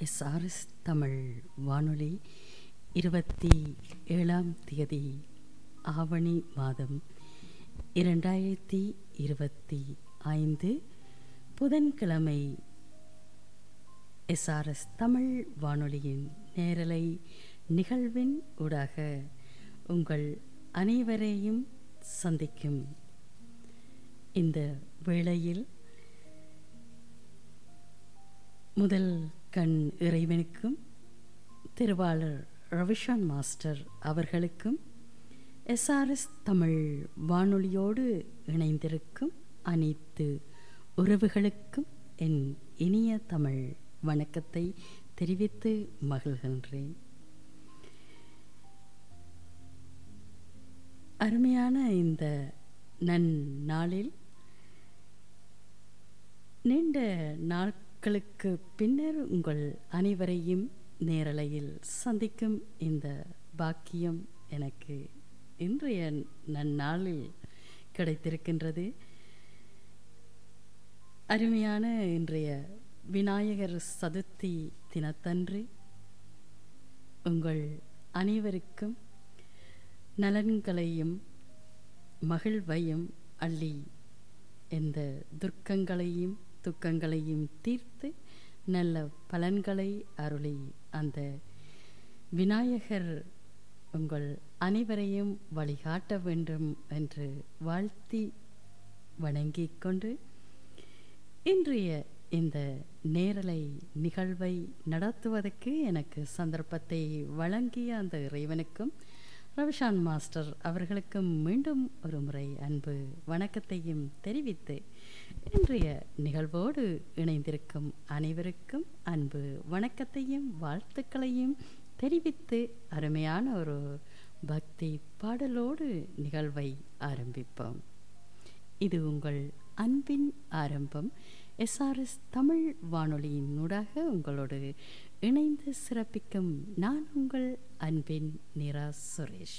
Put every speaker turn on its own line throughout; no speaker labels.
SRS Tamil வானொலி இருபத்தி ஏழாம் தேதி ஆவணி மாதம் இரண்டாயிரத்தி இருபத்தி ஐந்து புதன்கிழமை எஸ்ஆர்எஸ் தமிழ் வானொலியின் நேரலை நிகழ்வின் ஊடாக உங்கள் அனைவரையும் சந்திக்கும் இந்த வேளையில் முதல் கண் இறைவனுக்கும் திருவாளர் ரவிஷான் மாஸ்டர் அவர்களுக்கும் எஸ்ஆர்எஸ் தமிழ் வானொலியோடு இணைந்திருக்கும் அனைத்து உறவுகளுக்கும் என் இனிய தமிழ் வணக்கத்தை தெரிவித்து மகிழ்கின்றேன் அருமையான இந்த நன்னாளில் நீண்ட நாட்களுக்கு பின்னர் உங்கள் அனைவரையும் நேரலையில் சந்திக்கும் இந்த பாக்கியம் எனக்கு இன்றைய நன்னாளில் கிடைத்திருக்கின்றது அருமையான இன்றைய விநாயகர் சதுர்த்தி தினத்தன்று உங்கள் அனைவருக்கும் நலன்களையும் மகிழ்வையும் அள்ளி எந்த துர்க்கங்களையும் துக்கங்களையும் தீர்த்து நல்ல பலன்களை அருளி அந்த விநாயகர் உங்கள் அனைவரையும் வழிகாட்ட வேண்டும் என்று வாழ்த்தி வணங்கிக் கொண்டு இன்றைய இந்த நேரலை நிகழ்வை நடத்துவதற்கு எனக்கு சந்தர்ப்பத்தை வழங்கிய அந்த இறைவனுக்கும் ரவிஷான் மாஸ்டர் அவர்களுக்கும் மீண்டும் ஒரு முறை அன்பு வணக்கத்தையும் தெரிவித்து இன்றைய நிகழ்வோடு இணைந்திருக்கும் அனைவருக்கும் அன்பு வணக்கத்தையும் வாழ்த்துக்களையும் தெரிவித்து அருமையான ஒரு பக்தி பாடலோடு நிகழ்வை ஆரம்பிப்போம் இது உங்கள் அன்பின் ஆரம்பம் எஸ்ஆர்எஸ் தமிழ் வானொலியின் ஊடாக உங்களோடு இணைந்து சிறப்பிக்கும் நான் உங்கள் அன்பின் நிரா சுரேஷ்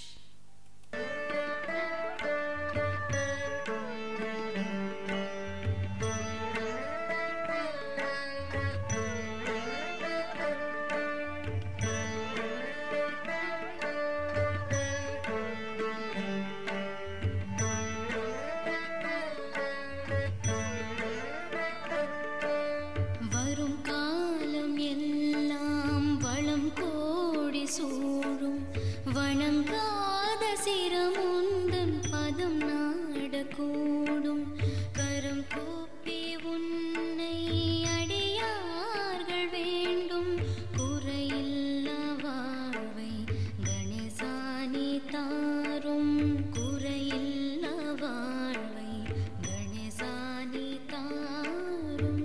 வரும் காலம் எல்லாம் வளம் கோடி சூழும் வணங்காத சிரமுந்தன் பதம் நாடக்கூடும் கரம் கூப்பி உன்னை அடியார்கள் வேண்டும் குறையில்லா வாழ்வை கணேசானி தாரும் குறையில்லா வாழ்வை கணேசானி தாரும்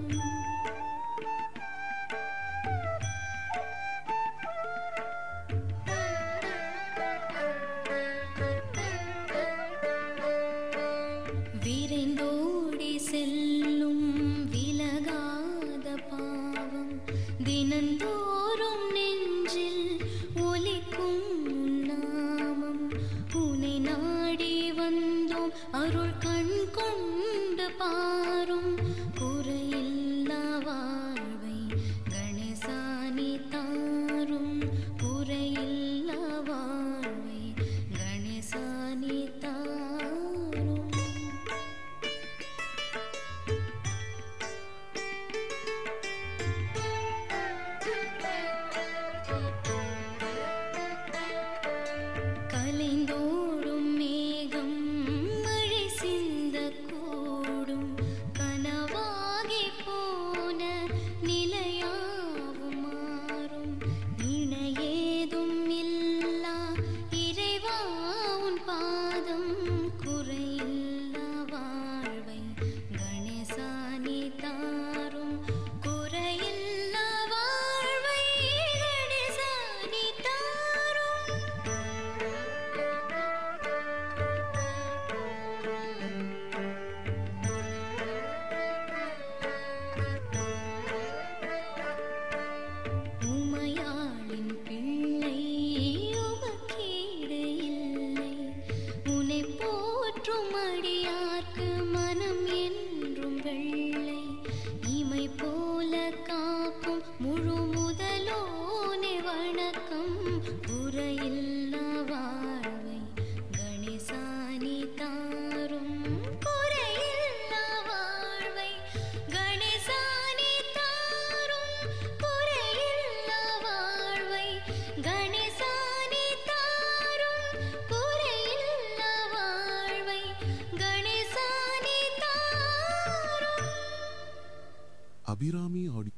விரைந்தோடி செல்லும் விலகாத பாவம் தினந்தோறும் நெஞ்சில் ஒலிக்கும் உன் நாமம் உனை நாடி வந்தோம் அருள் கண் கொண்டு பாரும் குறையில்லா வாழ்வை கணேசானி தாரும் குறையில்லா வாழ்வை கணேசானி தாரும் கலைந்தோடும் மேகம் மழை சிந்த கூடும் கனவாகி போன நிலையாவும் மாறும் இணையேதும் இல்லா இறைவா உன் பாதம் குறையில்லா வாழ்வை கணேசானி தாரும் குறையில்லா வாழ்வை கணேசானி தாரும்
அபிராமி ஆடி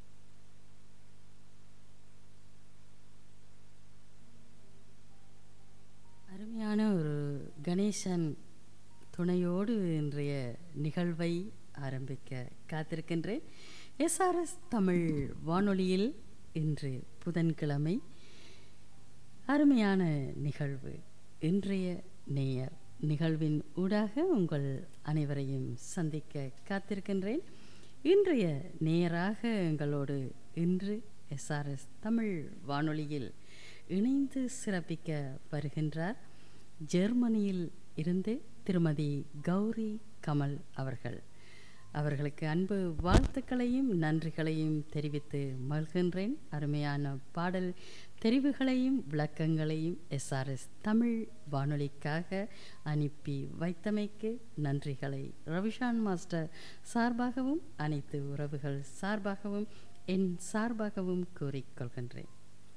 அருமையான ஒரு கணேசன் துணையோடு இன்றைய நிகழ்வை ஆரம்பிக்க காத்திருக்கின்றேன் எஸ்ஆர்எஸ் தமிழ் வானொலியில் இன்று புதன்கிழமை அருமையான நிகழ்வு இன்றைய நேயர் நிகழ்வின் ஊடாக உங்கள் அனைவரையும் சந்திக்க காத்திருக்கின்றேன் இன்றைய நேயராக எங்களோடு இன்று எஸ்ஆர்எஸ் தமிழ் வானொலியில் இணைந்து சிறப்பிக்க வருகின்றார் ஜெர்மனியில் இருந்து திருமதி கௌரி கமல் அவர்கள் அவர்களுக்கு அன்பு வாழ்த்துக்களையும் நன்றிகளையும் தெரிவித்து மகிழ்கின்றேன் அருமையான பாடல் தெரிவுகளையும் விளக்கங்களையும் எஸ்ஆர்எஸ் தமிழ் வானொலிக்காக அனுப்பி வைத்தமைக்கு நன்றிகளை ரவிஷான் மாஸ்டர் சார்பாகவும் அனைத்து உறவுகள் சார்பாகவும் என் சார்பாகவும் கூறிக்கொள்கின்றேன்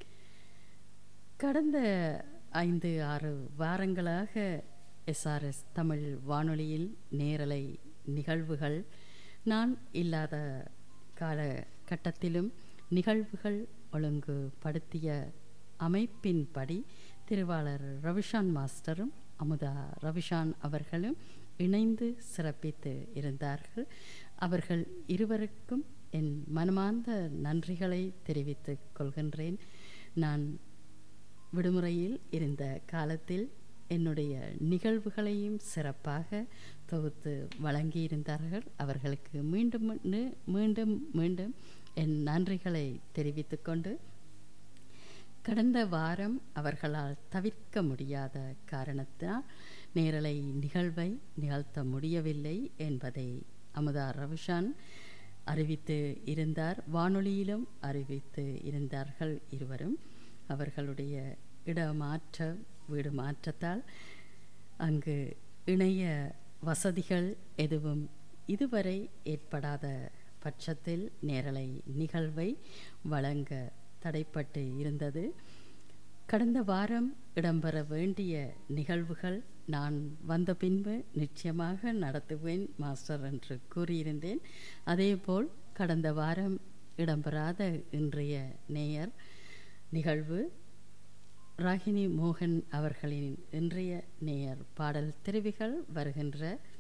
கடந்த ஐந்து ஆறு வாரங்களாக எஸ்ஆர்எஸ் தமிழ் வானொலியில் நேரலை நிகழ்வுகள் நான் இல்லாத காலகட்டத்திலும் நிகழ்வுகள் ஒழுங்குபடுத்திய அமைப்பின்படி திருவாளர் ரவிஷான் மாஸ்டரும் அமுதா ரவிஷான் அவர்களும் இணைந்து சிறப்பித்து இருந்தார்கள் அவர்கள் இருவருக்கும் என் மனமார்ந்த நன்றிகளை தெரிவித்துக் கொள்கின்றேன் நான் விடுமுறையில் இருந்த காலத்தில் என்னுடைய நிகழ்வுகளையும் சிறப்பாக தொகுத்து வழங்கியிருந்தார்கள் அவர்களுக்கு மீண்டும் மீண்டு- மீண்டும் மீண்டும் என் நன்றிகளை தெரிவித்துக்கொண்டு கடந்த வாரம் அவர்களால் தவிர்க்க முடியாத காரணத்தினால் நேரலை நிகழ்வை நிகழ்த்த முடியவில்லை என்பதை அமுதா ரவிஷான் அறிவித்து இருந்தார் வானொலியிலும் அறிவித்து இருந்தார்கள் இருவரும் அவர்களுடைய இடமாற்ற வீடு மாற்றத்தால் அங்கு இணைய வசதிகள் எதுவும் இதுவரை ஏற்படாத பட்சத்தில் நேரலை நிகழ்வை வழங்க தடைப்பட்டு இருந்தது கடந்த வாரம் இடம்பெற வேண்டிய நிகழ்வுகள் நான் வந்த பின்பு நிச்சயமாக நடத்துவேன் மாஸ்டர் என்று கூறியிருந்தேன் அதேபோல் கடந்த வாரம் இடம்பெறாத இன்றைய நேயர் நிகழ்வு ராகினி மோகன் அவர்களின் இன்றைய நேயர் பாடல் தெரிவுகள் வருகின்ற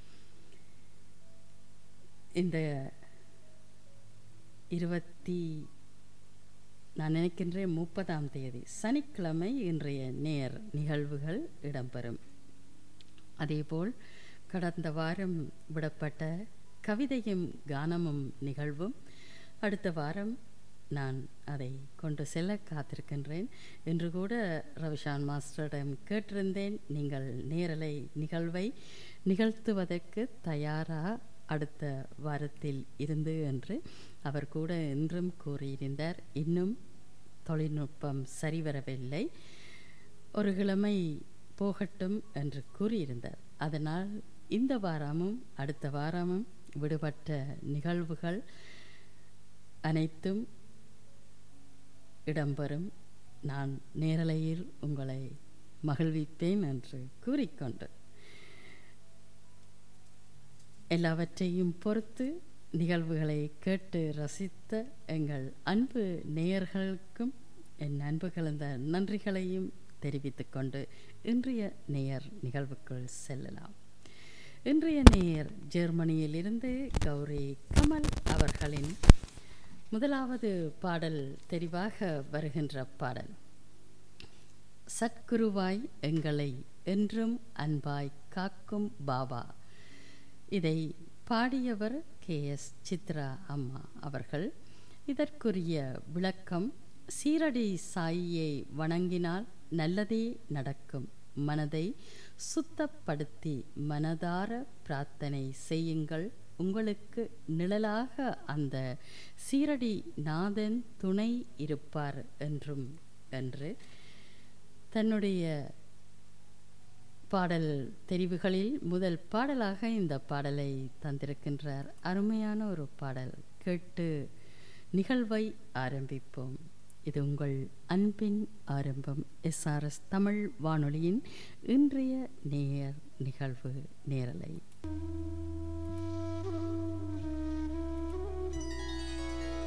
இந்த இருபத்தி நான் நினைக்கின்றேன் முப்பதாம் தேதி சனிக்கிழமை இன்றைய நேர் நிகழ்வுகள் இடம்பெறும் அதேபோல் கடந்த வாரம் விடப்பட்ட கவிதையும் கானமும் நிகழ்வும் அடுத்த வாரம் நான் அதை கொண்டு செல்ல காத்திருக்கின்றேன் என்று கூட ரவிஷான் மாஸ்டரிடம் கேட்டிருந்தேன் நீங்கள் நேரலை நிகழ்வை நிகழ்த்துவதற்கு தயாரா அடுத்த வாரத்தில் இருந்து என்று அவர் கூட இன்றும் கூறியிருந்தார் இன்னும் தொழில்நுட்பம் சரிவரவில்லை ஒரு கிழமை போகட்டும் என்று கூறியிருந்தார் அதனால் இந்த வாரமும் அடுத்த வாரமும் விடுபட்ட நிகழ்வுகள் அனைத்தும் இடம்பெறும் நான் நேரலையில் உங்களை மகிழ்விப்பேன் என்று கூறிக்கொண்டு எல்லாவற்றையும் பொறுத்து நிகழ்வுகளை கேட்டு ரசித்த எங்கள் அன்பு நேயர்களுக்கும் என் அன்பு கலந்த நன்றிகளையும் தெரிவித்துக்கொண்டு இன்றைய நேயர் நிகழ்வுக்குள் செல்லலாம் இன்றைய நேயர் ஜெர்மனியிலிருந்து கௌரி கமல் அவர்களின் முதலாவது பாடல் தெரிவாக வருகின்ற பாடல் சத்குருவாய் எங்களை என்றும் அன்பாய் காக்கும் பாபா இதை பாடியவர் கே எஸ் சித்ரா அம்மா அவர்கள் இதற்குரிய விளக்கம் சீரடி சாயியை வணங்கினால் நல்லதே நடக்கும் மனதை சுத்தப்படுத்தி மனதார பிரார்த்தனை செய்யுங்கள் உங்களுக்கு நிழலாக அந்த சீரடி நாதன் துணை இருப்பார் என்றும் என்று தன்னுடைய பாடல் தெரிவுகளில் முதல் பாடலாக இந்த பாடலை தந்திருக்கின்றார் அருமையான ஒரு பாடல் கேட்டு நிகழ்வை ஆரம்பிப்போம் இது உங்கள் அன்பின் ஆரம்பம் எஸ்ஆர்எஸ் தமிழ் வானொலியின் இன்றைய நேயர் நிகழ்வு நேரலை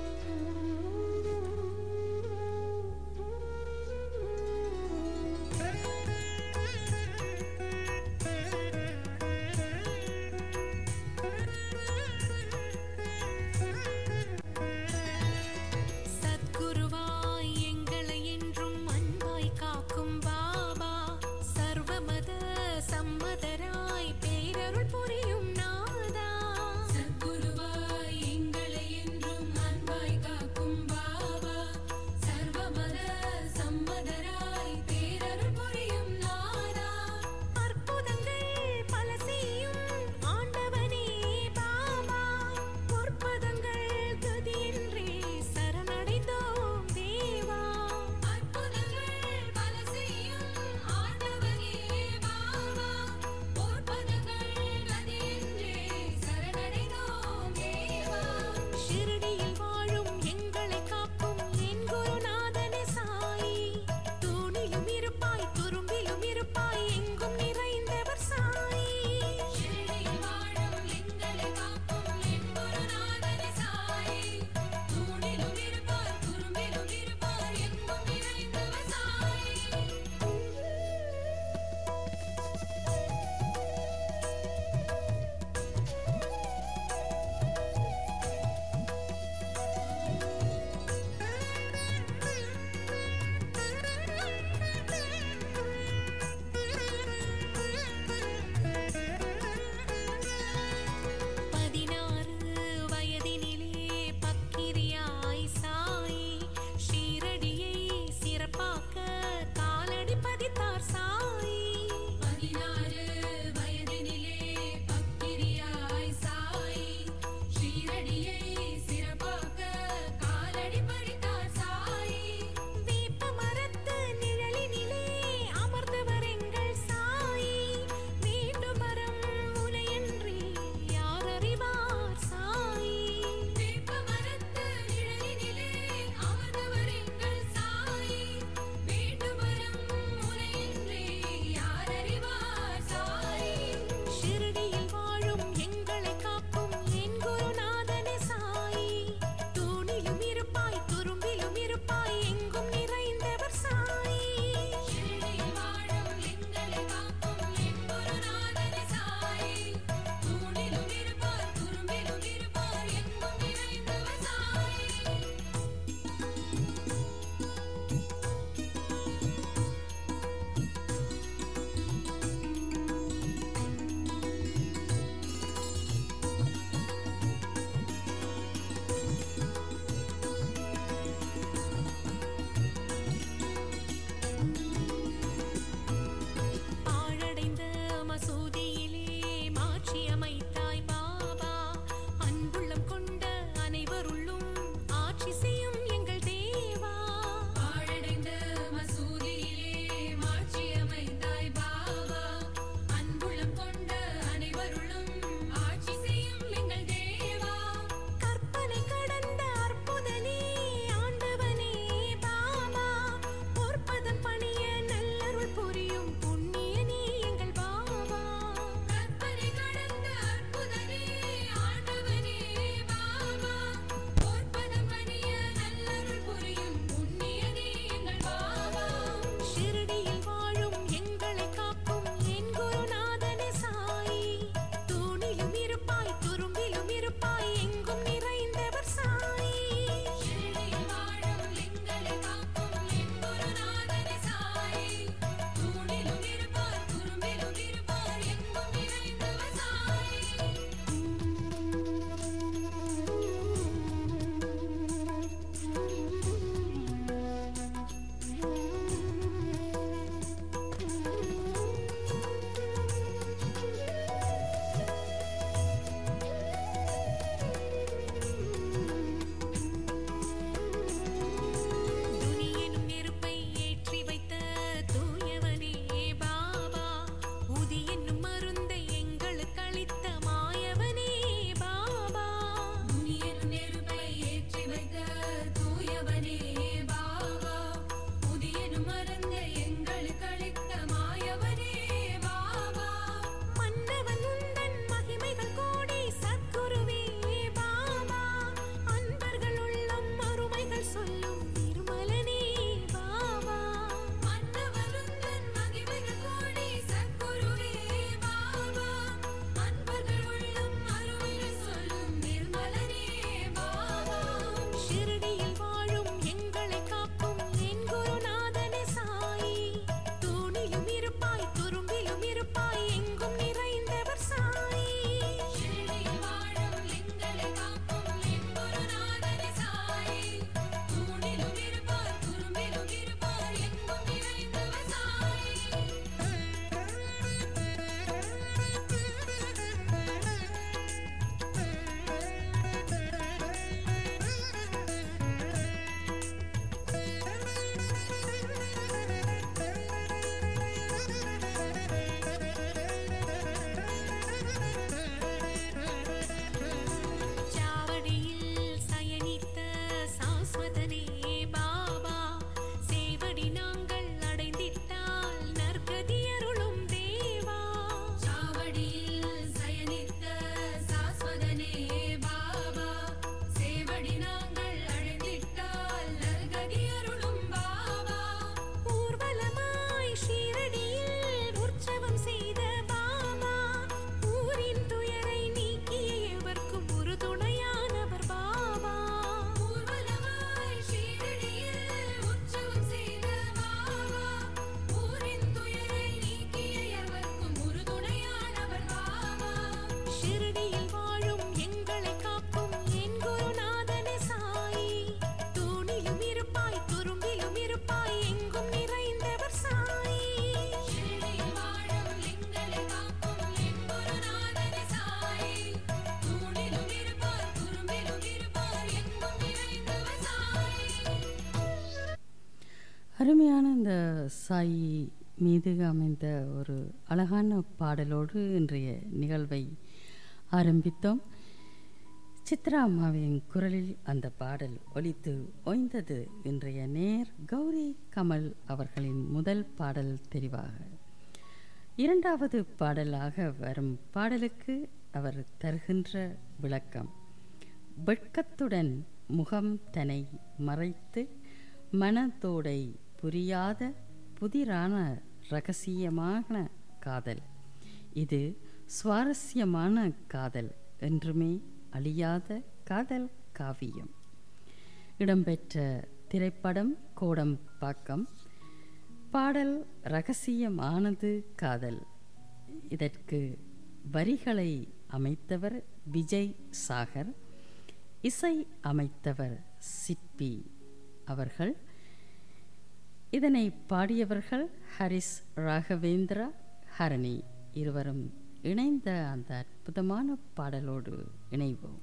அருமையான இந்த சாய் மீது அமைந்த ஒரு அழகான பாடலோடு இன்றைய நிகழ்வை ஆரம்பித்தோம் சித்ரா அம்மாவின் குரலில் அந்த பாடல் ஒலித்து ஓய்ந்தது இன்றைய நேர் கௌரி கமல் அவர்களின் முதல் பாடல் தெரிவாக இரண்டாவது பாடலாக வரும் பாடலுக்கு அவர் தருகின்ற விளக்கம் வெட்கத்துடன் முகம் தன்னை மறைத்து மனத்தோடை புரியாத புதிரான ரகசியமான காதல் இது சுவாரஸ்யமான காதல் என்றுமே அழியாத காதல் காவியம் இடம்பெற்ற திரைப்படம் கோடம்பாக்கம் பாடல் ரகசியமானது காதல் இதற்கு வரிகளை அமைத்தவர் விஜய் சாகர் இசை அமைத்தவர் சிற்பி அவர்கள் இதனை பாடியவர்கள் ஹரிஸ் ராகவேந்திரா ஹரணி இருவரும் இணைந்த அந்த அற்புதமான பாடலோடு இணைவோம்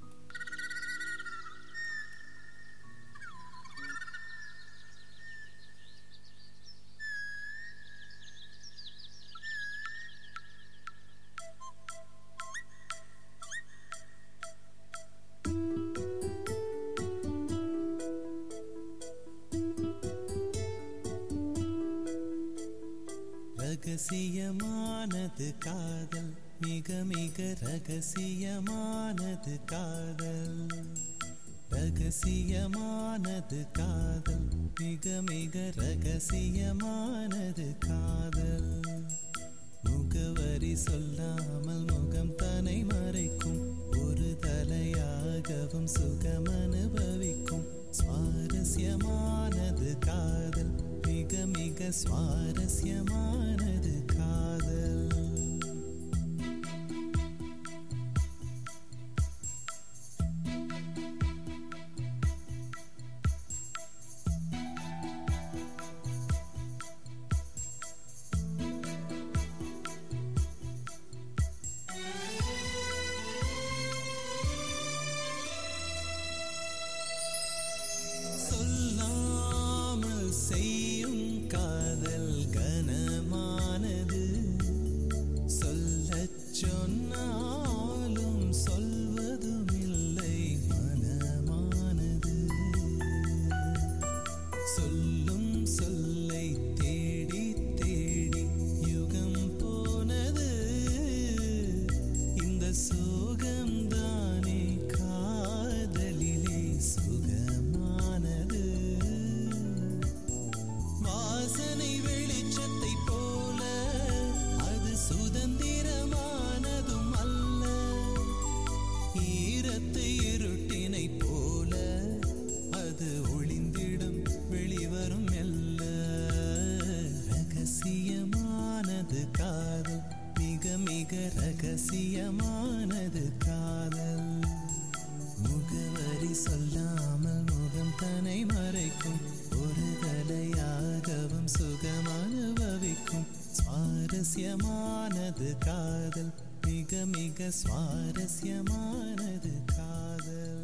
ரகசியமானது காதல் மிக மிக ரகசியமானது காதல் ரகசியமானது காதல் மிக மிக ரகசியமானது காதல் முகவரி சொல்லாமல் முகம் தனை மறைக்கும் ஒரு தலையாகவும் சுகம் அனுபவிக்கும் சுவாரஸ்யமானது காதல் மிக மிக சுவாரஸ்யமானது காதல் சொல்லாமல் செய்யும் காதல் கனமானது சொல்லச் சொன்னாலும் சொல்வதும் இல்லை மனமானது சொல்லும் சொல்லை தேடி தேடி யுகம் போனது இந்த சோகம்தானே காதலிலே சுகமானது வாசனை வெளிச்சத்தை போல அது சுதந்திரமானதும் அல்ல ஈரத்தை இருட்டினை போல அது ஒளிந்திடும் வெளிவரும் மெல்ல ரகசியமானது காதல் மிக மிக ரகசியமானது காதல் முகவரி சொல்லாமல் முகம் தன்னை மறைக்கும் ஒரு தலையாகவும் சுகம் அனுபவிக்கும் சுவாரஸ்யமானது காதல் மிக மிக சுவாரஸ்யமானது காதல்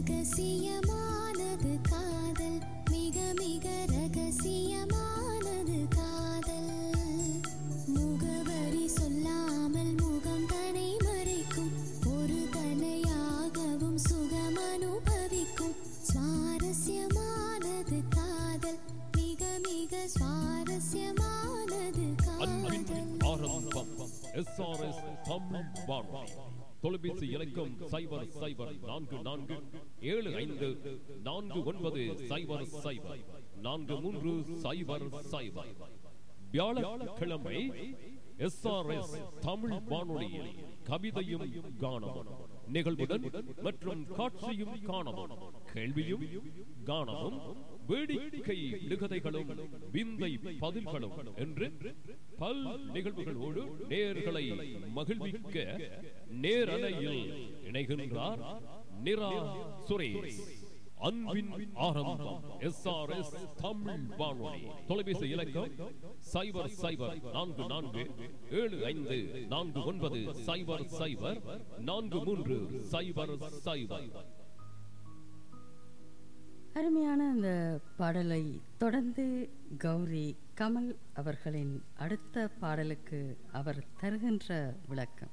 ரகசியமானது காதல் மிக மிக ரகசியமானது காதல் முகவரி சொல்லாமல் முகம் தனை மறைக்கும் ஒரு தலையாகவும் சுகம் அனுபவிக்கும் சுவாரஸ்யமானது காதல் மிக மிக சுவாரஸ்யமானது
அன்பின்
காதல்
ஆரம்பம் எஸ்ஆர்எஸ் தமிழ் வானொலி தொலைபேசி இலக்கம் சைபர் சைபர் நான்கு நான்கு ஏழு ஐந்து நான்கு ஒன்பது சைபர் சைபர் நான்கு மூன்று சைபர் சைபர் வியாழக்கிழமை எஸ்ஆர்எஸ் தமிழ் வானொலியில் கவிதையும் காணவும் நிகழ்வுடன் மற்றும் காட்சியும் காணவும் கேள்வியும் காணவும் வேடிக்கை நிகதைகளும் விந்தை பதில்களும் என்று பல் நிகழ்வுகளோடு நேர்களை மகிழ்விக்க நேரலையில் இணைகின்றார் நிரா சுரேஷ் அன்பின் ஆரம்பம் எஸ் ஆர் எஸ் தமிழ் வானொலி தொலைபேசி இலக்கம் சைபர் சைபர் நான்கு நான்கு ஏழு ஐந்து நான்கு ஒன்பது சைபர் சைபர் நான்கு மூன்று சைபர் சைபர்
அருமையான அந்த பாடலை தொடர்ந்து கௌரி கமல் அவர்களின் அடுத்த பாடலுக்கு அவர் தருகின்ற விளக்கம்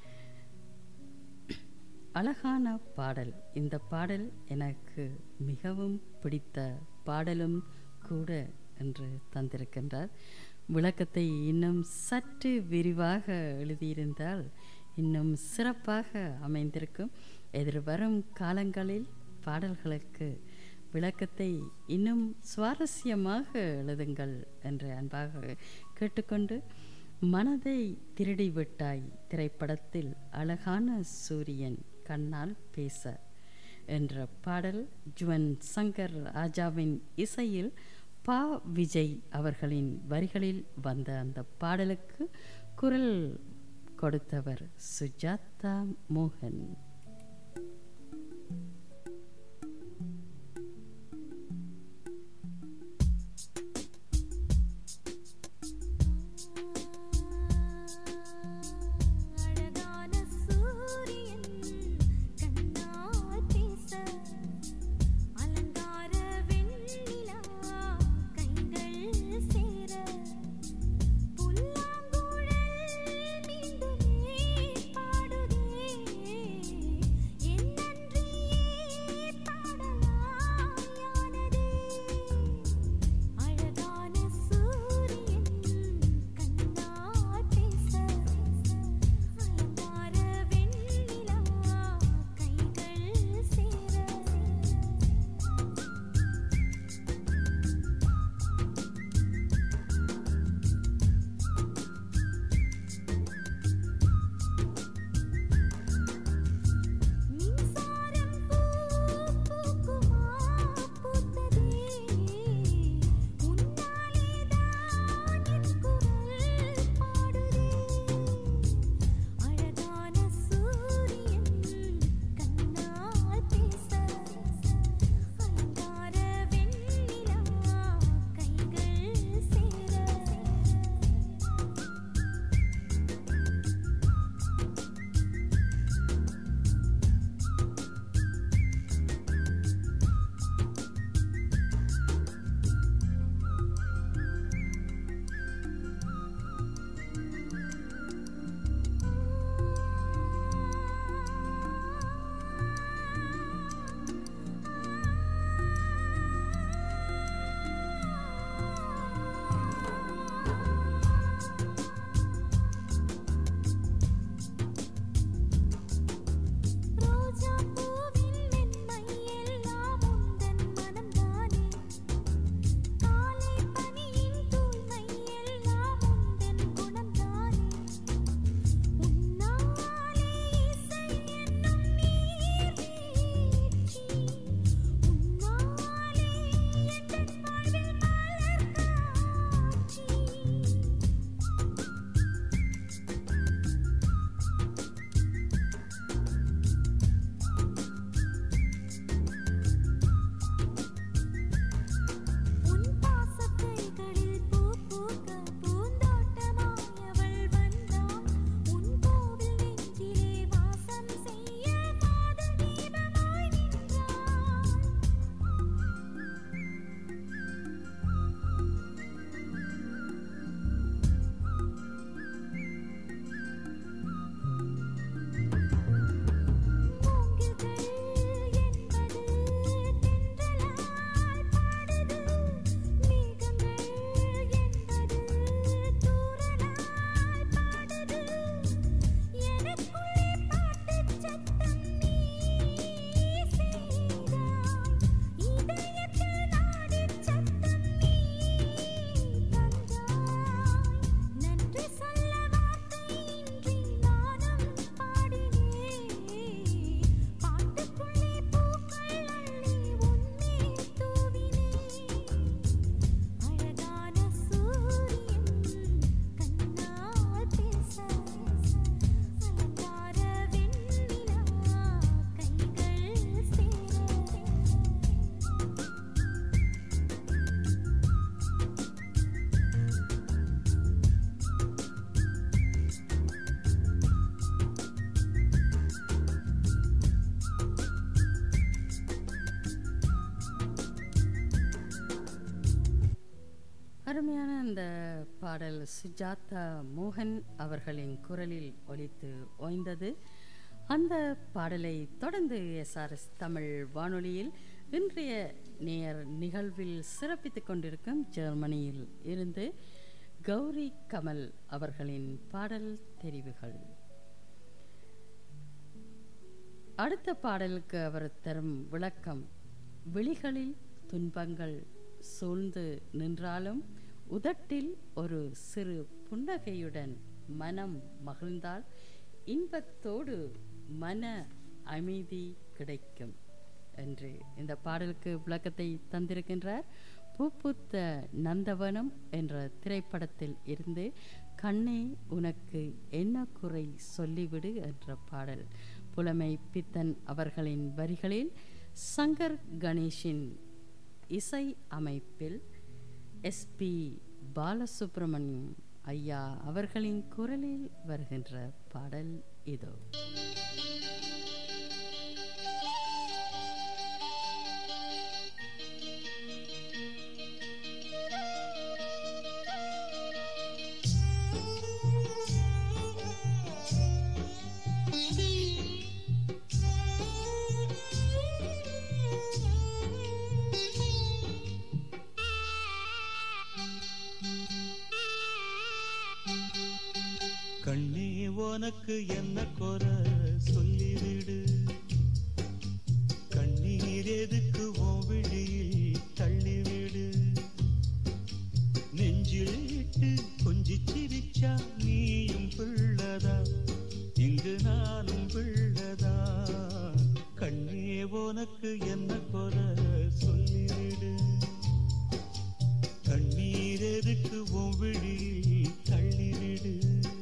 அழகான பாடல் இந்த பாடல் எனக்கு மிகவும் பிடித்த பாடலும் கூட என்று தந்திருக்கின்றார் விளக்கத்தை இன்னும் சற்று விரிவாக எழுதியிருந்தால் இன்னும் சிறப்பாக அமைந்திருக்கும் எதிர்வரும் காலங்களில் பாடல்களுக்கு விளக்கத்தை இன்னும் சுவாரஸ்யமாக எழுதுங்கள் என்று அன்பாக கேட்டுக்கொண்டு மனதை திருடி விட்டாய் திரைப்படத்தில் அழகான சூரியன் கண்ணால் பேச என்ற பாடல் ஜுவன் சங்கர் ராஜாவின் இசையில் பா விஜய் அவர்களின் வரிகளில் வந்த அந்த பாடலுக்கு குரல் கொடுத்தவர் சுஜாதா மோகன்
அழகான சூரியன் கண்ணால் பேச அலங்கார வெண்ணிலா கைகள் சேர புல்லாங்குழல் மீண்டுமே பாடுதே
அருமையான அந்த பாடல் சுஜாதா மோகன் அவர்களின் குரலில் ஒலித்து ஓய்ந்தது அந்த பாடலை தொடர்ந்து எஸ்ஆர்எஸ் தமிழ் வானொலியில் இன்றைய நேர் நிகழ்வில் சிறப்பித்துக் கொண்டிருக்கும் ஜெர்மனியில் இருந்து கௌரி கமல் அவர்களின் பாடல் தெரிவுகள் அடுத்த பாடலுக்கு அவர் தரும் விளக்கம் விழிகளில் துன்பங்கள் சூழ்ந்து நின்றாலும் உதட்டில் ஒரு சிறு புன்னகையுடன் மனம் மகிழ்ந்தால் இன்பத்தோடு மன அமைதி கிடைக்கும் என்று இந்த பாடலுக்கு விளக்கத்தை தந்திருக்கின்றார் பூப்புத்த நந்தவனம் என்ற திரைப்படத்தில் இருந்து கண்ணே உனக்கு என்ன குறை சொல்லிவிடு என்ற பாடல் புலமை பித்தன் அவர்களின் வரிகளில் சங்கர் கணேஷின் இசை அமைப்பில் எஸ்பி பாலசுப்ரமணியம் ஐயா அவர்களின் குரலில் வருகின்ற பாடல் இதோ
கண்ணே உனக்கு என்ன குறை சொல்லிவிடு கண்ணீர் எதுக்கு உன் விழியில் தள்ளிவிடு நெஞ்சில் இட்டு கொஞ்சி சிரிச்சா நீயும் பிள்ளதா இங்கு நானும் பிள்ளதா கண்ணே உனக்கு என்ன குறை சொல்லிவிடு கண்ணீர் எதுக்கு உன் விழியில் தள்ளிவிடு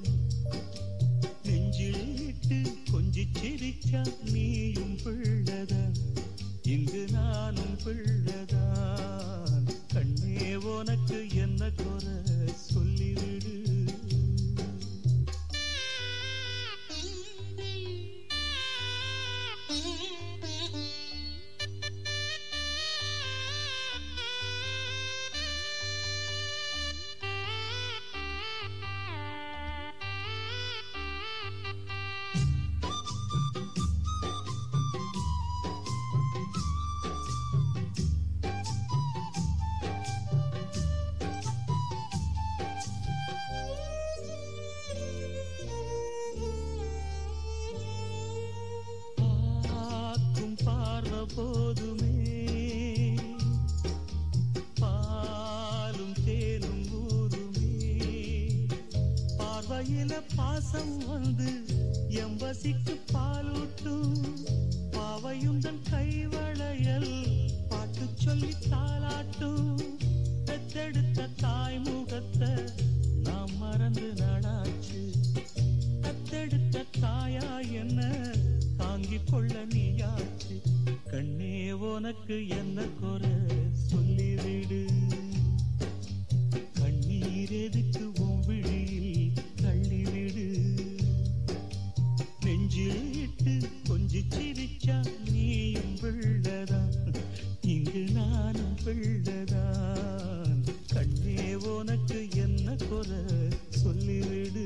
நெஞ்சில் இட்டு கொஞ்சி சிரிச்சா நீயும் பிள்ளதா இங்கு நானும் பிள்ளதான் கண்ணே உனக்கு என்ன குறை சொல்லிவிடு பார்க்கும் பார்வை போதுமே பாலும் தேனும் ஊதுமே பார்வையில பாசம் வந்து எம்பசிக்கு பாலூட்டும் பாவையும் தன் கைவளையல் பாட்டு சொல்லி தாளாட்டும் பெத்தெடுத்த தாய் முகத்தை நாம் மறந்து நடாச்சு தத்தெடுத்த தாயா என்ன தாங்கிக் கொள்ள நீயாச்சு கண்ணே உனக்கு என்ன குறை சொல்லிவிடு கண்ணீர் எதுக்கு உன் விழியில் தள்ளிவிடு நெஞ்சில் இட்டு கொஞ்சி சிரிச்சா நீயும் பிள்ளதான் இங்கு நானும் பிள்ளதான் கண்ணே உனக்கு என்ன குறை சொல்லிவிடு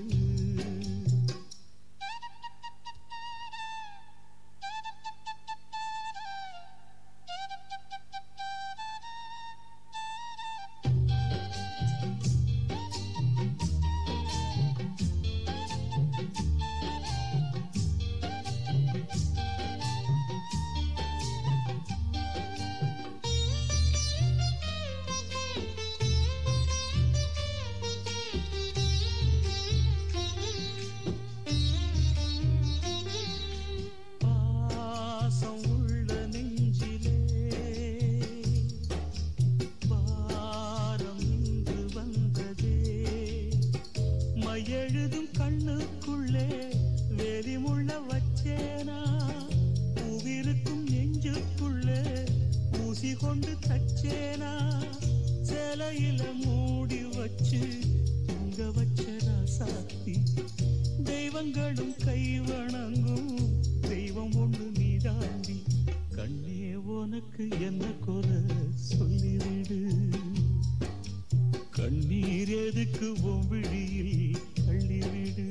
பாசம் உள்ள நெஞ்சிலே பாரம் இன்று வந்ததே மையெழுதும் கண்ணுக்குள்ளே வெறிமுள்ள வச்சேனா பூவிருக்கும் நெஞ்சுக்குள்ளே ஊசி கொண்டு தச்சேனா சேலையில மூடி வச்சு தூங்க வச்சதா சாத்தி தெய்வங்களும் கை வணங்கும் தெய்வம் ஒன்று நீதாண்டி கண்ணே உனக்கு என்ன குறை சொல்லிவிடு கண்ணீர் எதுக்கு உன் விழியில் தள்ளிவிடு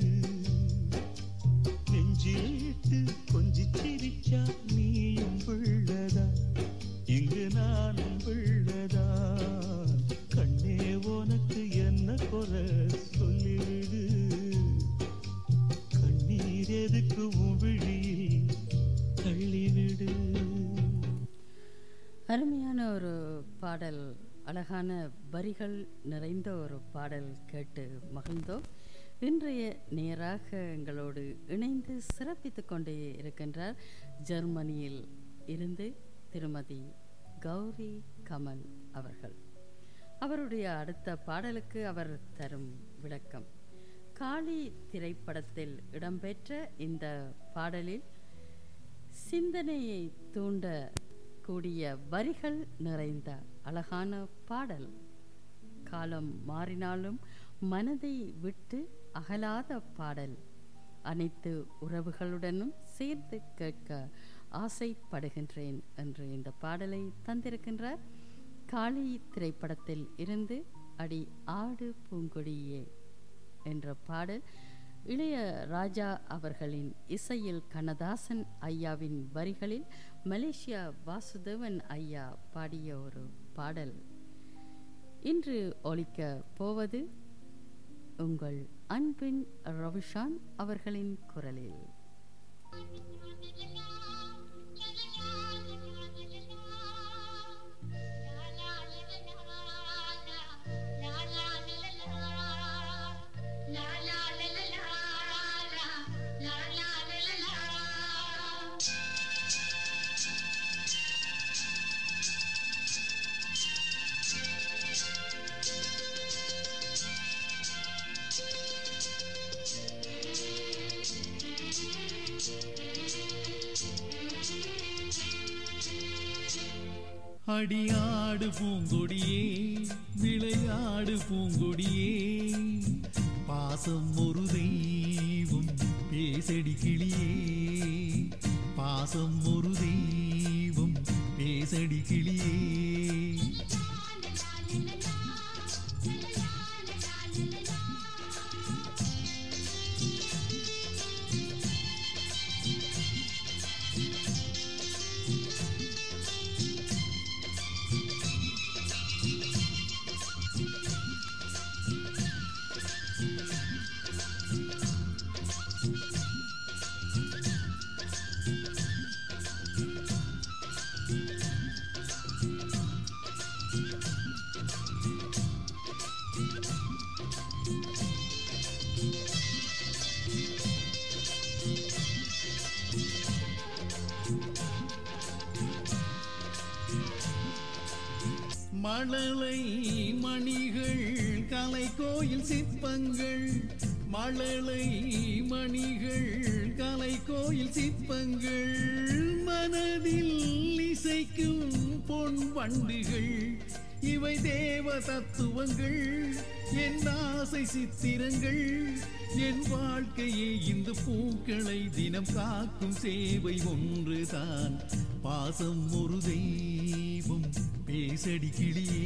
நெஞ்சில் இட்டு கொஞ்சி சிரிச்சா நீயும் பிள்ளதா இங்கு நானும் பிள்ளதா கண்ணே உனக்கு என்ன குறை சொல்லிவிடு கண்ணீர் எதுக்கு உன் விழியில் தள்ளிவிடு
அருமையான ஒரு பாடல் அழகான வரிகள் நிறைந்த ஒரு பாடல் கேட்டு மகிழ்ந்தோம் இன்றைய நேராக எங்களோடு இணைந்து சிறப்பித்துக் கொண்டே இருக்கின்றார் ஜெர்மனியில் இருந்து திருமதி கௌரி கமல் அவர்கள் அவருடைய அடுத்த பாடலுக்கு அவர் தரும் விளக்கம் காளி திரைப்படத்தில் இடம்பெற்ற இந்த பாடலில் சிந்தனையை தூண்ட கூடிய வரிகள் நிறைந்த அழகான பாடல் காலம் மாறினாலும் மனதை விட்டு அகலாத பாடல் அனைத்து உறவுகளுடனும் சேர்த்து கேட்க ஆசைப்படுகின்றேன் என்று இந்த பாடலை தந்திருக்கின்றார் காளி திரைப்படத்தில் இருந்து அடி ஆடு பூங்கொடியே என்ற பாடல் இளைய ராஜா அவர்களின் இசையில் கண்ணதாசன் ஐயாவின் வரிகளில் மலேசியா வாசுதேவன் ஐயா பாடிய ஒரு பாடல் இன்று ஒலிக்க போவது உங்கள் அன்பின் ரவிஷான் அவர்களின் குரலில்
அடியாடு பூங்கொடியே விளையாடு பூங்கொடியே பாசம் ஒரு தெய்வம் பேசடி கிளியே பாசம் ஒரு தெய்வம் பேசடி கிளியே மழலை மணிகள் கலை கோயில் சிற்பங்கள் மழலை மணிகள் கலை கோயில் சிற்பங்கள் மனதில் இசைக்கும் பொன் வண்டுகள் இவை தேவ தத்துவங்கள் என் ஆசை சித்திரங்கள் என் வாழ்க்கையே இந்த பூக்களை தினம் காக்கும் சேவை ஒன்றுதான் பாசம் ஒரு தெய்வம் பேசடி கிளியே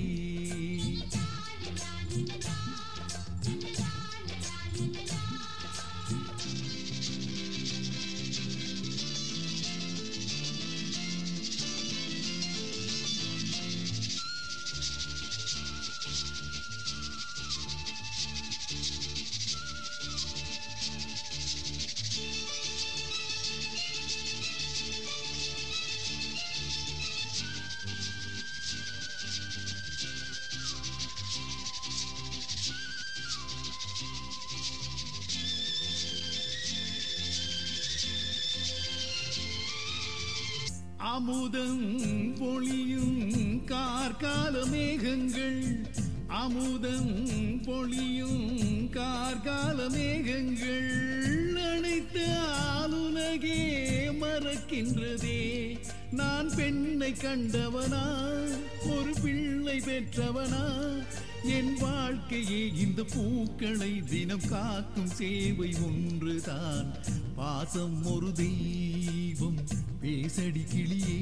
அமுதம் பொழியும் கார்கால மேகங்கள் அமுதம் பொழியும் கார்கால மேகங்கள் அனைத்து ஆளுலகே மறக்கின்றதே நான் பெண்ணை கண்டவனா ஒரு பிள்ளை பெற்றவனா என் வாழ்க்கையே இந்த பூக்களை தினம் காக்கும் சேவை ஒன்றுதான் பாசம் ஒரு தெய்வம் பேசடி கிளியே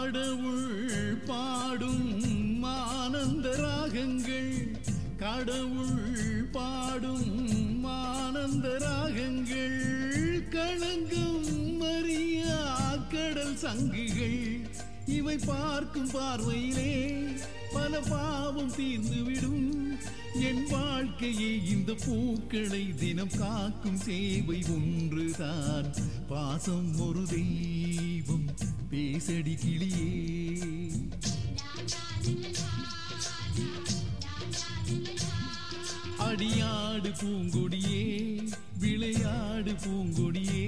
கடவுள் பாடும் ஆனந்த ராகங்கள் கடவுள் பாடும் ஆனந்த ராகங்கள் களங்கம் மரியா கடல் சங்குகள் இவை பார்க்கும் பார்வையிலே பல பாவம் தீர்ந்துவிடும் என் வாழ்க்கையே இந்த பூக்களை தினம் காக்கும் சேவை ஒன்றுதான் பாசம் ஒரு தெய்வம் பேசடி கிளியே அடியாடு பூங்கொடியே விளையாடு பூங்கொடியே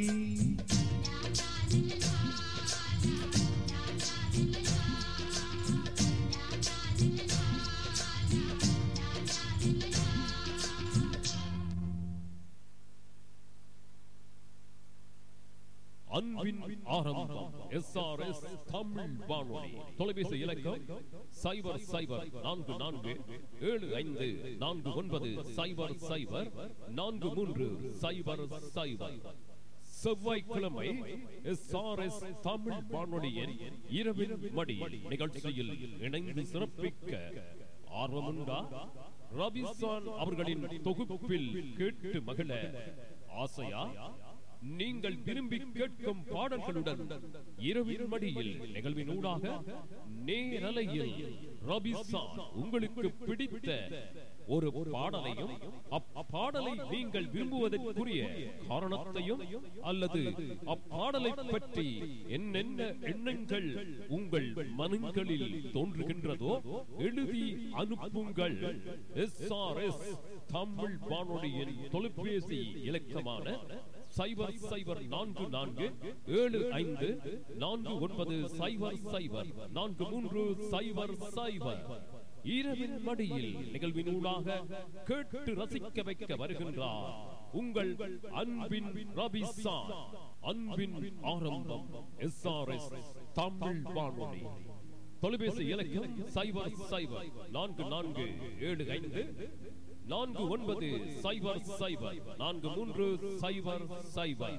அன்பின் ஆரம்பம் எஸ்ஆர்எஸ் தமிழ் வானொலி தொலைபேசி இலக்கம் சைபர் சைபர் நான்கு நான்கு ஏழு ஐந்து நான்கு ஒன்பது சைபர் சைபர் நான்கு மூன்று சைபர் சைபர் செவ்வாய்க்கிழமை எஸ்ஆர்எஸ் தமிழ் வானொலியின் இரவின் மடி நிகழ்ச்சியில் இணைந்து சிறப்பிக்க ஆர்வமுண்டா ரபிசான் அவர்களின் தொகுப்பில் கேட்டு மகிழ ஆசையா நீங்கள் விரும்பி கேட்கும் பாடல்களுடன் இரவின் மடியில் நிகழ்வினூடாக நேரலையில் ரபிசான் உங்களுக்கு பிடித்த ஒரு பாடலையும் அப்பாடலை நீங்கள் விரும்புவதற்குரிய காரணத்தையும் அல்லது அப்பாடலை பற்றி என்னென்ன எண்ணங்கள் உங்கள் மனங்களில் தோன்றுகின்றதோ எழுதி அனுப்புங்கள் எஸ்ஆர்எஸ் தமிழ் வானொலியின் தொலைபேசி இலக்கமான சைபர் சைபர் நான்கு நான்கு ஏழு ஐந்து நான்கு ஒன்பது சைபர் சைபர் நான்கு மூன்று சைபர் சைபர் இரவின் மடியில் நிகழ்வினூடாக கேட்டு ரசிக்க வைக்க வருகின்றார் உங்கள் அன்பின் ரபிசான் அன்பின் ஆரம்பம் எஸ்ஆர்எஸ் தமிழ் வானொலி தொலைபேசி இலக்கம் சைபர் சைபர் நான்கு நான்கு ஏழு ஐந்து நான்கு ஒன்பது சைபர் சைபர் நான்கு மூன்று சைபர் சைபர்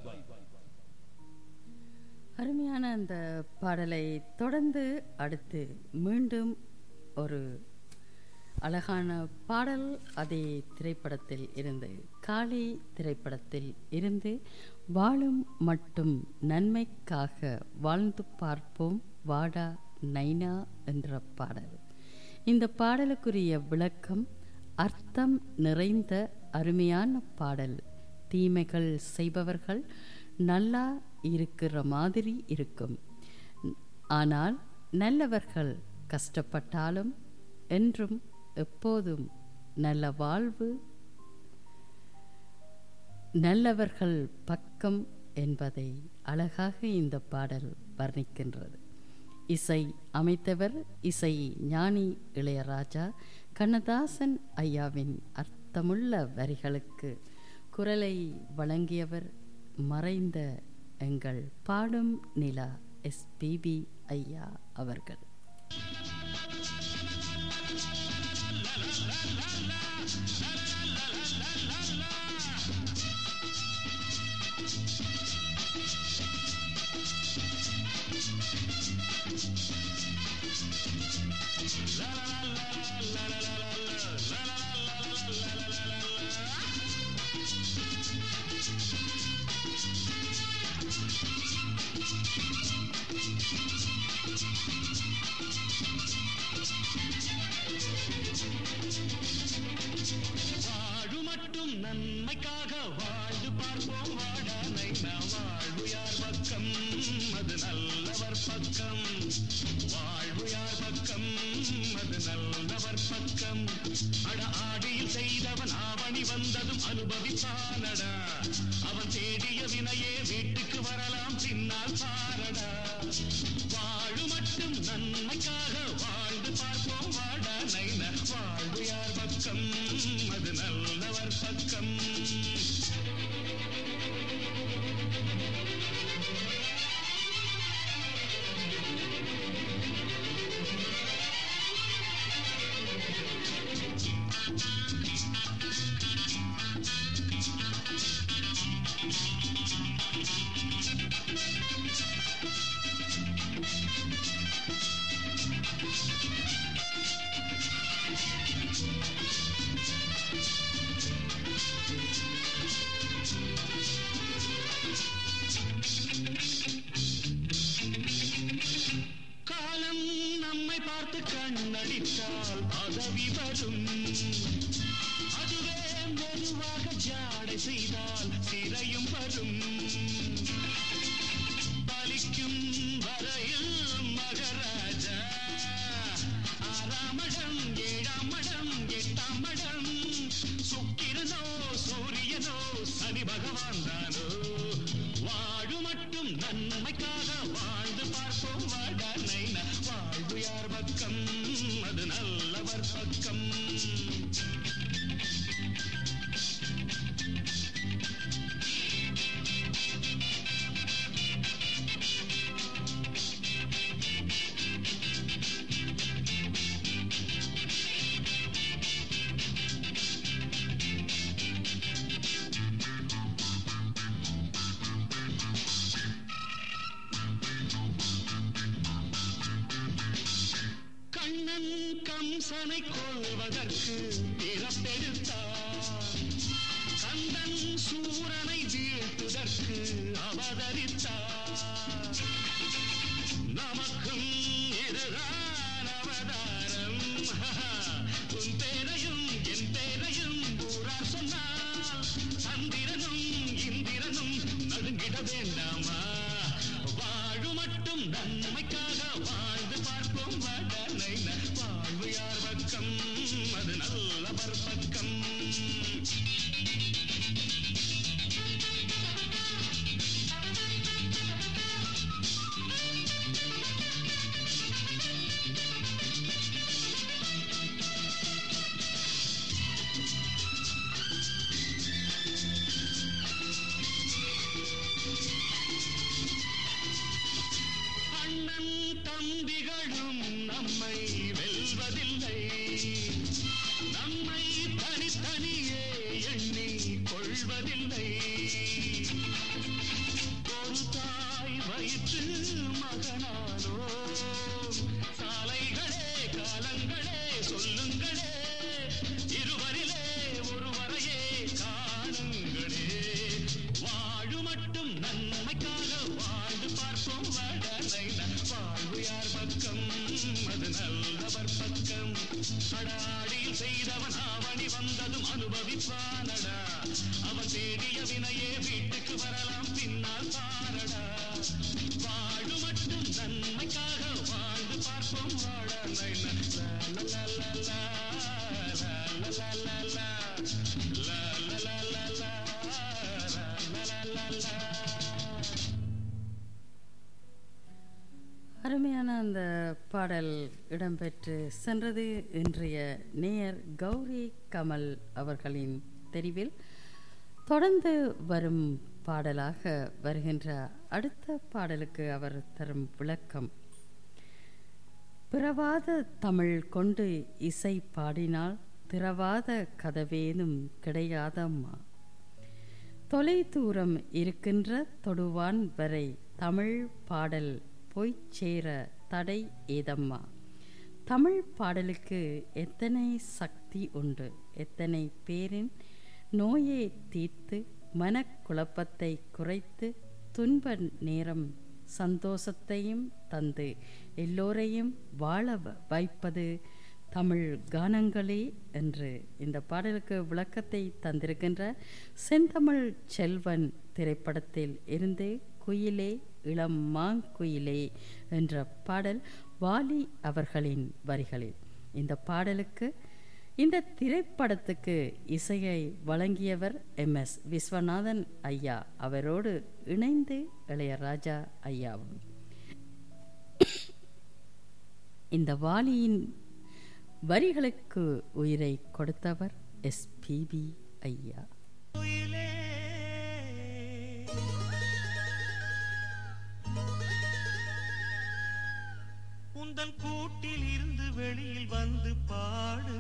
அருமையான அந்த பாடலை தொடர்ந்து அடுத்து மீண்டும் ஒரு அழகான பாடல் அதே திரைப்படத்தில் இருந்து காளி திரைப்படத்தில் இருந்து வாழும் மட்டும் நன்மைக்காக வாழ்ந்து பார்ப்போம் வாடா நைனா என்ற பாடல் இந்த பாடலுக்குரிய விளக்கம் அர்த்தம் நிறைந்த அருமையான பாடல் தீமைகள் செய்பவர்கள் நல்லா இருக்கிற மாதிரி இருக்கும் ஆனால் நல்லவர்கள் கஷ்டப்பட்டாலும் என்றும் எப்போதும் நல்ல வாழ்வு நல்லவர்கள் பக்கம் என்பதை அழகாக இந்த பாடல் வர்ணிக்கின்றது இசை அமைத்தவர் இசை ஞானி இளையராஜா கண்ணதாசன் ஐயாவின் அர்த்தமுள்ள வரிகளுக்கு குரலை வழங்கியவர் மறைந்த எங்கள் பாடும் நிலா எஸ்பிபி ஐயா அவர்கள்
வாழு மட்டும் நன்மைக்காக வாழ்ந்து பார்ப்போம் வாடா நைனா வாழ்வு யார் பக்கம் அது நல்லவர் பக்கம் வாழ்வு யார் பக்கம் அது நல்லவர் பக்கம் அட ஆடியில் செய்தவன் ஆவணி வந்ததும் அனுபவிப்பானடா அவன் தேடிய வினையே வீட்டுக்கு வரலாம் பின்னால் பாரடா வாழு மட்டும் நன்மைக்காக வாழ்ந்து பார்ப்போம் வாடா நைனா வாழ்வு யார் பக்கம் அது நல்லவர் பக்கம் தடை செய்தால் சிறையும் வரும் பலிக்கும் வரையில் மகராஜா ஆறாம் மடம் ஏழாம் மடம் எட்டாம் மடம் சுக்கிரனோ சூரியனோ சனி பகவான் தானோ வாழு மட்டும் நன்மைக்காக வாழ்ந்து பார்ப்போம் வாடானை வாழ்வு யார் பக்கம் அது நல்லவர் பக்கம் கண்ணன் கம்சனை கொள்வதற்கு பிறப்பெடுத்தார் கந்தன் சூரனை வீழ்த்துதற்கு அவதரித்தார் நமக்கும் இதுதான் அவதாரம் உன் பேரையும் என் பேரையும் ஊரார் சொன்னால் சந்திரனும் இந்திரனும் நடுங்கிட வேண்டாமா வாழு மட்டும் நன்மைக்காக வாழ்ந்து பார்ப்போம் வடனை வாழ்வு யார் பக்கம் அது நல்லவர் பக்கம் அண்ணன் தம்பிகளும் நம்மை வெல்வதில்லை நம்மை தனித்தனியே எண்ணி கொள்வதில்லை ஒரு தாய் வயிற்று மகனானோ சாலைகளே காலங்களே சொல்லுங்களே இருவரிலே ஒருவரையே காணுங்களே வாழு மட்டும் நன்மைக்காக வாழ்ந்து பார்ப்போம் வடனை வாழ்வு யார் பக்கம் அது நல்லவர் பக்கம் அடாடியில் செய்தவன் ஆவணி வந்ததும் அனுபவிப்பானடா அவன் தேடிய வினையே வீட்டுக்கு வரலாம் பின்னால் பாரடா வாழு மட்டும் நன்மைக்காக வாழ்ந்து பார்ப்போம் வாழனை லா லா லா லா லா லா லா லா லா லா லா லா லா லா லா லா லா
அருமையான அந்த பாடல் இடம்பெற்று சென்றது இன்றைய நேயர் கௌரி கமல் அவர்களின் தெரிவில் தொடர்ந்து வரும் பாடலாக வருகின்ற அடுத்த பாடலுக்கு அவர் தரும் விளக்கம் பிறவாத தமிழ் கொண்டு இசை பாடினால் திறவாத கதவேனும் கிடையாதம்மா தொலை தூரம் இருக்கின்ற தொடுவான் வரை தமிழ் பாடல் போய்ச் சேர தடை ஏதம்மா தமிழ் பாடலுக்கு எத்தனை சக்தி உண்டு எத்தனை பேரின் நோயை தீர்த்து மனக்குழப்பத்தை குறைத்து துன்ப நேரம் சந்தோஷத்தையும் தந்து எல்லோரையும் வாழ வ- வைப்பது தமிழ் கானங்களே என்று இந்த பாடலுக்கு விளக்கத்தை தந்திருக்கின்ற செந்தமிழ் செல்வன் திரைப்படத்தில் இருந்து குயிலே இளம் மாங்குயிலே என்ற பாடல் வாலி அவர்களின் வரிகளில் இந்த பாடலுக்கு இந்த திரைப்படத்துக்கு இசையை வழங்கியவர் எம் எஸ் விஸ்வநாதன் ஐயா அவரோடு இணைந்து இளையராஜா ஐயாவும் இந்த வாலியின் வரிகளுக்கு உயிரை கொடுத்தவர் எஸ்பிபி ஐயா
குயிலே உந்தன் கூட்டில் இருந்து வெளியில் வந்து பாடு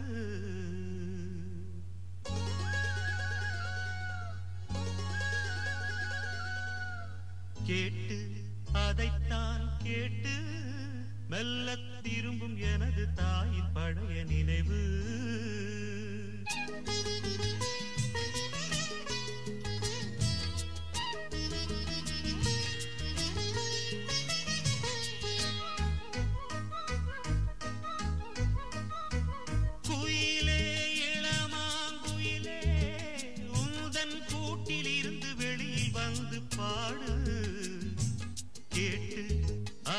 கேட்டு அதைத்தான் கேட்டு மெல்ல திரும்பும் எனது தாயின் பழைய நினைவு குயிலே இளமாங்குயிலே உந்தன் கூ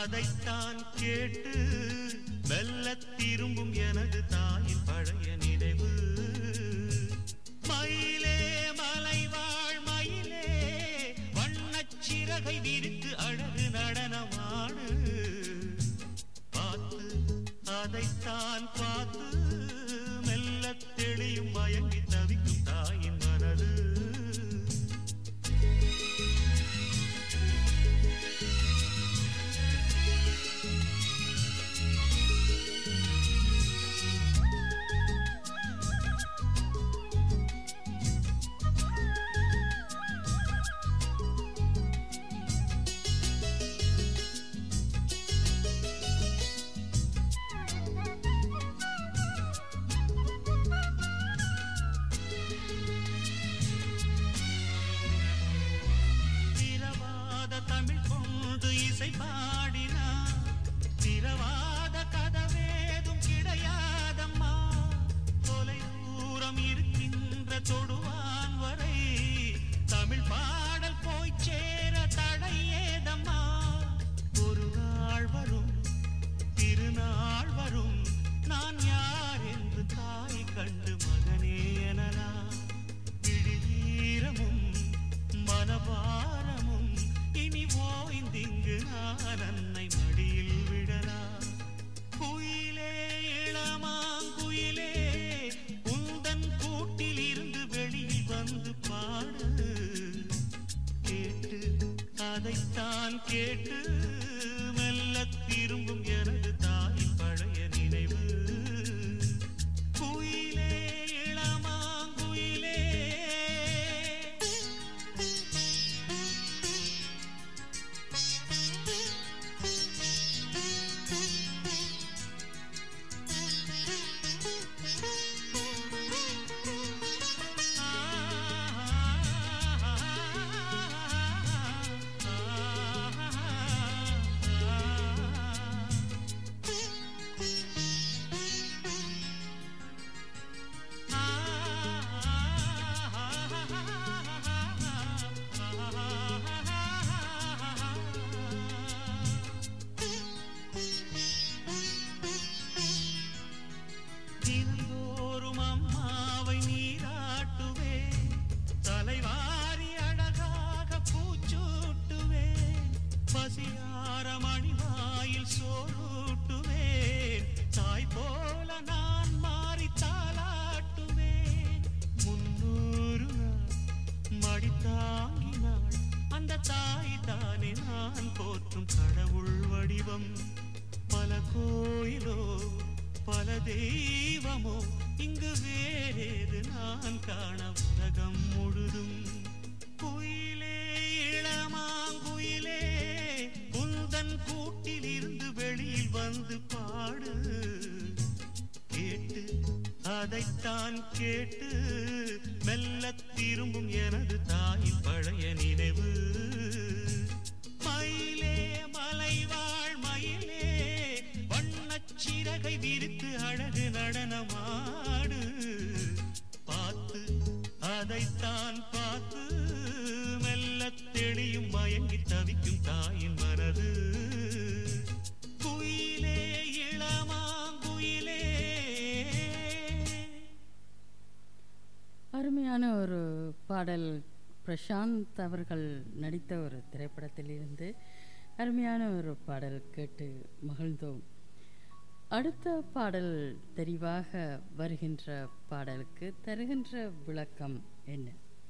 அதைத்தான் கேட்டு மெல்லத் திரும்பும் எனது தாயின் பழைய நினைவு மயிலே மலைவாழ் மயிலே வண்ணச் சிறகை விரித்து அழகு நடனமாடு பார்த்து அதைத்தான் பார்த்து மெல்லத் தெளியும் மயங்கி தவிக்கும் தாயின் மனது திரவாத தமிழ் கொண்டு இசை பாடினார் திரவாத கதவேதும் கிடையாதம்மா தொலை தூரம் இருக்கின்ற தொடுவான் வரை தமிழ் பாடல் போய் சேர தடை ஏதம்மா ஒரு நாள் வரும் திருநாள் வரும் நான் யார் என்று தாய் கண்டு மகனே எனலாம் விழியீரமும் மனபாரமும் இனி ஓய்ந்திங்கு நான் அன்னை மடியில் விடலாம் குயிலே இளமாங்குயிலே உந்தன் கூட்டில் இருந்து வெளியில் வந்து பாடு கேட்டு அதைத்தான் கேட்டு மெல்லத் திரும்பும் எனது தாயின் பழைய நினைவு குயிலே இளமாங்குயிலே தினந்தோறும் அம்மாவை நீராட்டுவே தலைவாரி அழகாக பூச்சூட்டுவேன் பசியார மணிவாயில் சோறூட்டுவேன் தாய் போல நான் மாறி தாளாட்டுவேன் முன்னூறு நாள் மடி தாங்கினாள் அந்த தாய் தானே நான் போற்றும் கடவுள் வடிவம் பல கோயிலோ பல தெய்வமோ இங்கு வேறேது நான் காண உலகம் முழுதும் குயிலே இளமாங்குயிலே உந்தன் கூட்டில் இருந்து வெளியில் வந்து பாடு கேட்டு அதைத்தான் கேட்டு மெல்லத் திரும்பும் எனது தாயின் பழைய நினைவு மயிலே மலைவாழ் மயிலே வண்ணச் சிறகை விரித்து அழகு நடனமாடு பார்த்து அதைத்தான் பார்த்து மெல்லத் தெளியும் மயங்கி தவிக்கும் தாயின் மனது குயிலே இளமாங்குயிலே
அருமையான ஒரு பாடல் பிரசாந்த் அவர்கள் நடித்த ஒரு திரைப்படத்திலிருந்து அருமையான ஒரு பாடல் கேட்டு மகிழ்ந்தோம் அடுத்த பாடல் தெரிவாக வருகின்ற பாடலுக்கு தருகின்ற விளக்கம் என்ன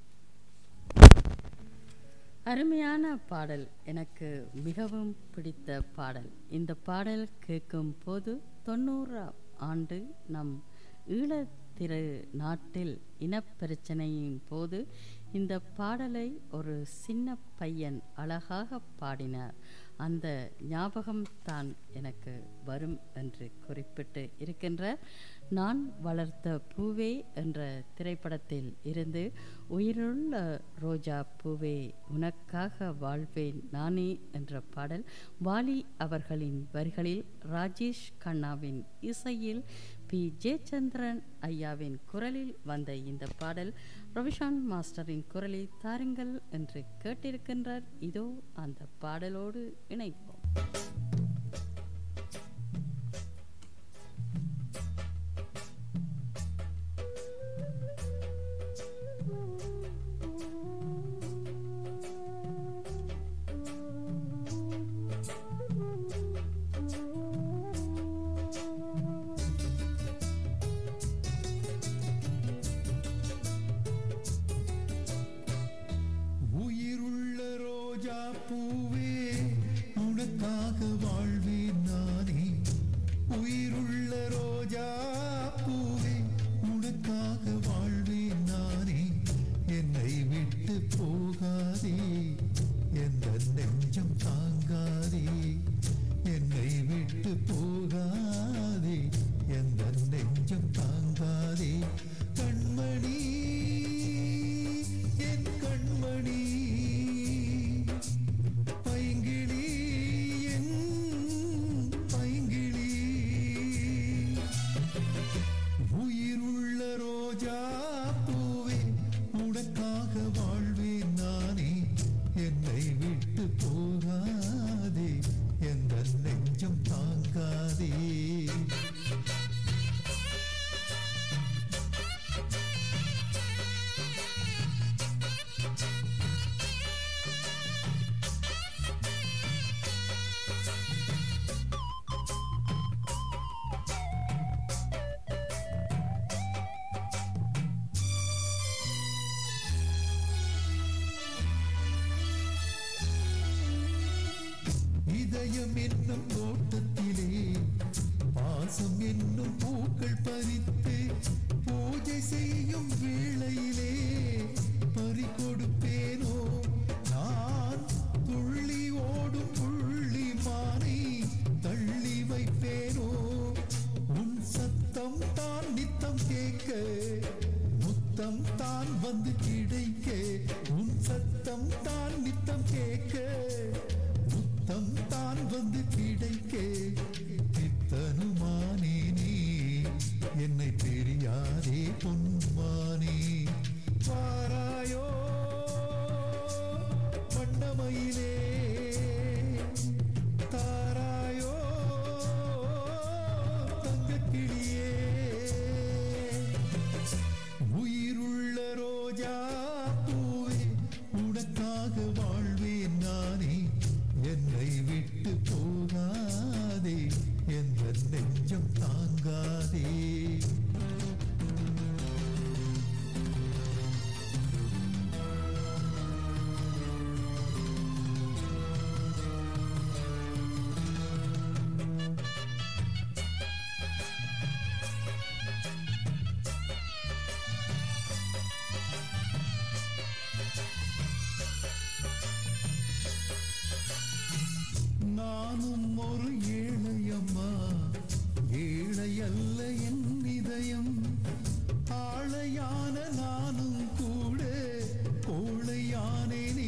அருமையான பாடல் எனக்கு மிகவும் பிடித்த பாடல் இந்த பாடல் கேட்கும் போது தொண்ணூறாம் ஆண்டு நம் ஈழத்திரு நாட்டில் இனப்பிரச்சனையின் போது இந்த பாடலை ஒரு சின்ன பையன் அழகாக பாடினார் அந்த ஞாபகம் தான் எனக்கு வரும் என்று குறிப்பிட்டு இருக்கின்றார் நான் வளர்த்த பூவே என்ற திரைப்படத்தில் இருந்து உயிருள்ள ரோஜா பூவே உனக்காக வாழ்வேன் நானே என்ற பாடல் வாலி அவர்களின் வரிகளில் ராஜேஷ் கண்ணாவின் இசையில் பி ஜெயச்சந்திரன் ஐயாவின் குரலில் வந்த இந்த பாடல் ரவிஷாந்த் மாஸ்டரின் குரலில் தாருங்கள் என்று கேட்டிருக்கின்றார் இதோ அந்த பாடலோடு இணைப்போம்
உயிருள்ள ரோஜா பூவே உனக்காக வாழ்வேன் நானே உயிருள்ள ரோஜா பூவே உனக்காக வாழ்வேன் நானே என்னை விட்டு போகாதே எந்த நெஞ்சம் தாங்காதே என்னை விட்டு போகாதே எந்த நெஞ்சம் தாங்காதே கண்மணி என் கண்மணி பைங்கிளி என் பைங்கிளி உயிருள்ள ரோஜா பூவே உனக்காக வாழ்வேன் நானே என்னை விட்டு போகாதே எந்த நெஞ்சம் தாங்காதே இதயம் என்னும் தோட்டத்திலே பாசம் என்னும் பூக்கள் பறித்து பூஜை செய்யும் வேளையிலே பறி கொடுப்பேனோ நான் துள்ளி ஓடும் புள்ளி மானை தள்ளி வைப்பேனோ உன் சத்தம் தான் நித்தம் கேட்க முத்தம் தான் வந்து கிடைக்க உன் சத்தம் தான் நித்தம் கேட்க முத்தம் தான் வந்து கிடைக்க பித்தனுமானே நீ என்னை தெரியாதே பொன்மானே பாராயோ வண்ணமயிலே தாராயோ தங்கக்கிளியே உயிருள்ள ரோஜா பூவே உனக்காக வாழ்வேன் நானே என்னை விட்டு போகாதே எந்த நெஞ்சம் தாங்காதே நானும் ஒரு ஏழையம்மா ஏழை அல்ல என் இதயம் ஆளையான நானும் கூட கோழையானேனே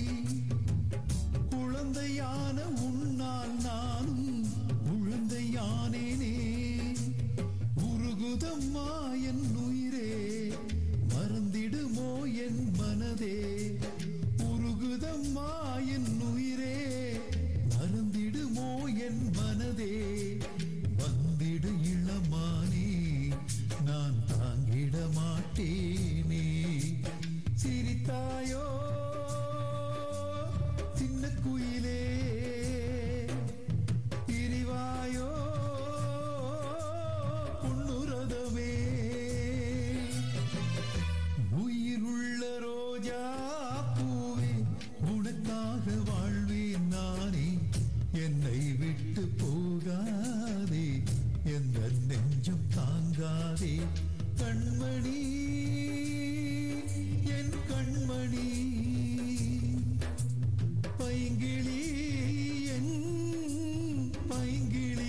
குழந்தையான உன்னால் நானும் குழந்தையானேனே உருகுதம்மா என் உயிரே மறந்திடுமோ என் மனதே உருகுதம்மா என் உயிரே மறந்திடுமோ என் மனதே வந்திடு இளமானே நான் தாங்கிட மாட்டேனே சிரித்தாயோ சின்ன குயிலே பிரிவாயோ பொன்னுரதமே உயிருள்ள ரோஜா பூவே உனக்காக வாழ்வேன் நானே என்னை விட்டு போகாதே எந்த நெஞ்சம் தாங்காதே கண்மணி என் கண்மணி பைங்கிளி என் பைங்கிளி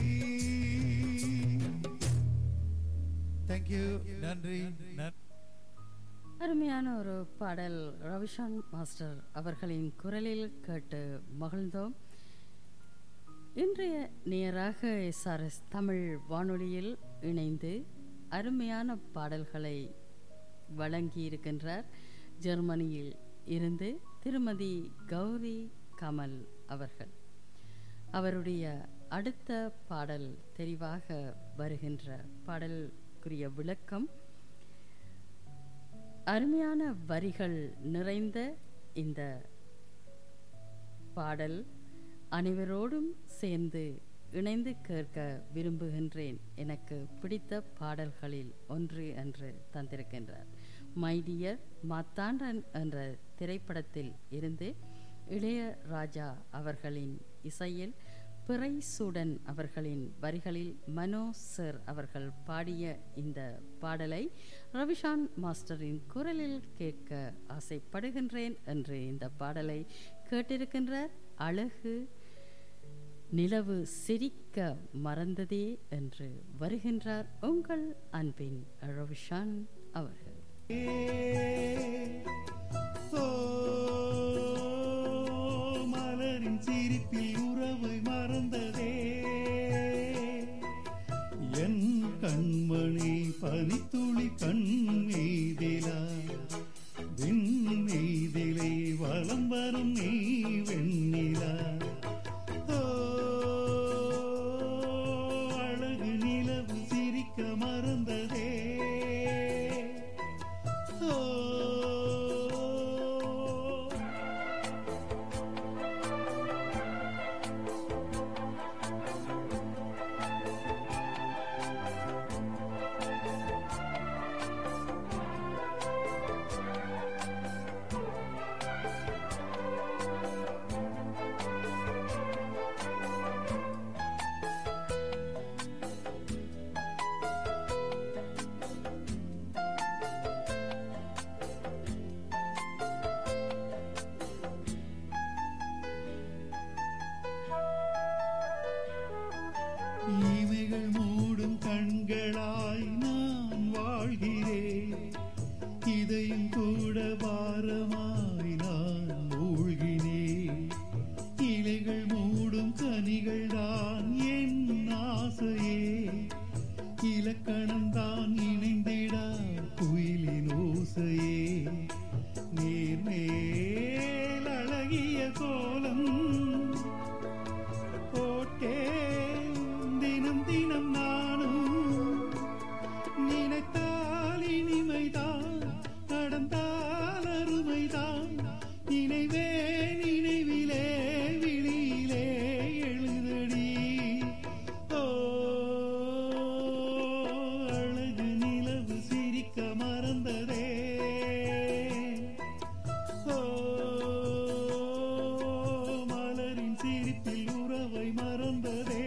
தேங்க்யூ நன்றி நன்றி
அருமையான ஒரு பாடல் ரவிஷான் மாஸ்டர் அவர்களின் குரலில் கேட்டு மகிழ்ந்தோம் இன்றைய நேராக எஸ்ஆர்எஸ் தமிழ் வானொலியில் இணைந்து அருமையான பாடல்களை வழங்கியிருக்கின்றார் ஜெர்மனியில் இருந்து திருமதி கௌரி கமல் அவர்கள் அவருடைய அடுத்த பாடல் தெரிவாக வருகின்ற பாடலுக்குரிய விளக்கம் அருமையான வரிகள் நிறைந்த இந்த பாடல் அனைவரோடும் சேர்ந்து இணைந்து கேட்க விரும்புகின்றேன் எனக்கு பிடித்த பாடல்களில் ஒன்று என்று தந்திருக்கின்றார் மைடியர் மாத்தாண்டன் என்ற திரைப்படத்தில் இருந்து இளையராஜா அவர்களின் இசையில் பிறைசூடன் அவர்களின் வரிகளில் மனோ சர் அவர்கள் பாடிய இந்த பாடலை ரவிஷான் மாஸ்டரின் குரலில் கேட்க ஆசைப்படுகின்றேன் என்று இந்த பாடலை கேட்டிருக்கின்றார் அழகு நிலவு சிரிக்க மறந்ததே என்று வருகின்றார் உங்கள் அன்பின் ரவிஷான் அவர்கள்
ஓ மலரின் சிரிப்பில் உறவை மறந்ததே என் கண்மணி பனித்துளி கண் மீதிலா விண் மீதிலே வலம் வரும் நீ வெண்ணிலா ஓ அழகு நிலவு சிரிக்க மறந்ததே ஓ இமைகள் மூடும் கண்களாய் நான் வாழ்கிறேன் இதையும் கூட பாரமாய் நான் மூழ்கினேன் இலைகள் மூடும் கனிகள் தான் என் ஆசையே இலக்கணம் தான் இணைந்திடா குயிலின் ஓசையே நீர்மேல் அழகிய கோலம் போட்டேன் தினம் தினம் நானும் நினைத்தால் இனிமைதான் நடந்தால் அருமைதான் நினைவே நினைவிலே விழியிலே எழுதடி ஓ அழகு நிலவு சிரிக்க மறந்ததே ஓ மலரின் சிரிப்பில் உறவை மறந்ததே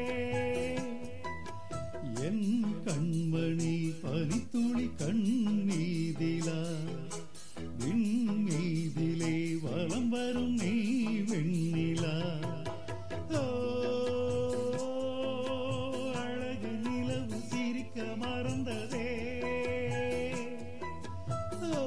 என் கண்மணி பனித்துளி கண் மீதிலா விண் மீதிலே வலம் வரும் நீ வெண்ணிலா ஓ அழகு நிலவு சிரிக்க மறந்ததே ஓ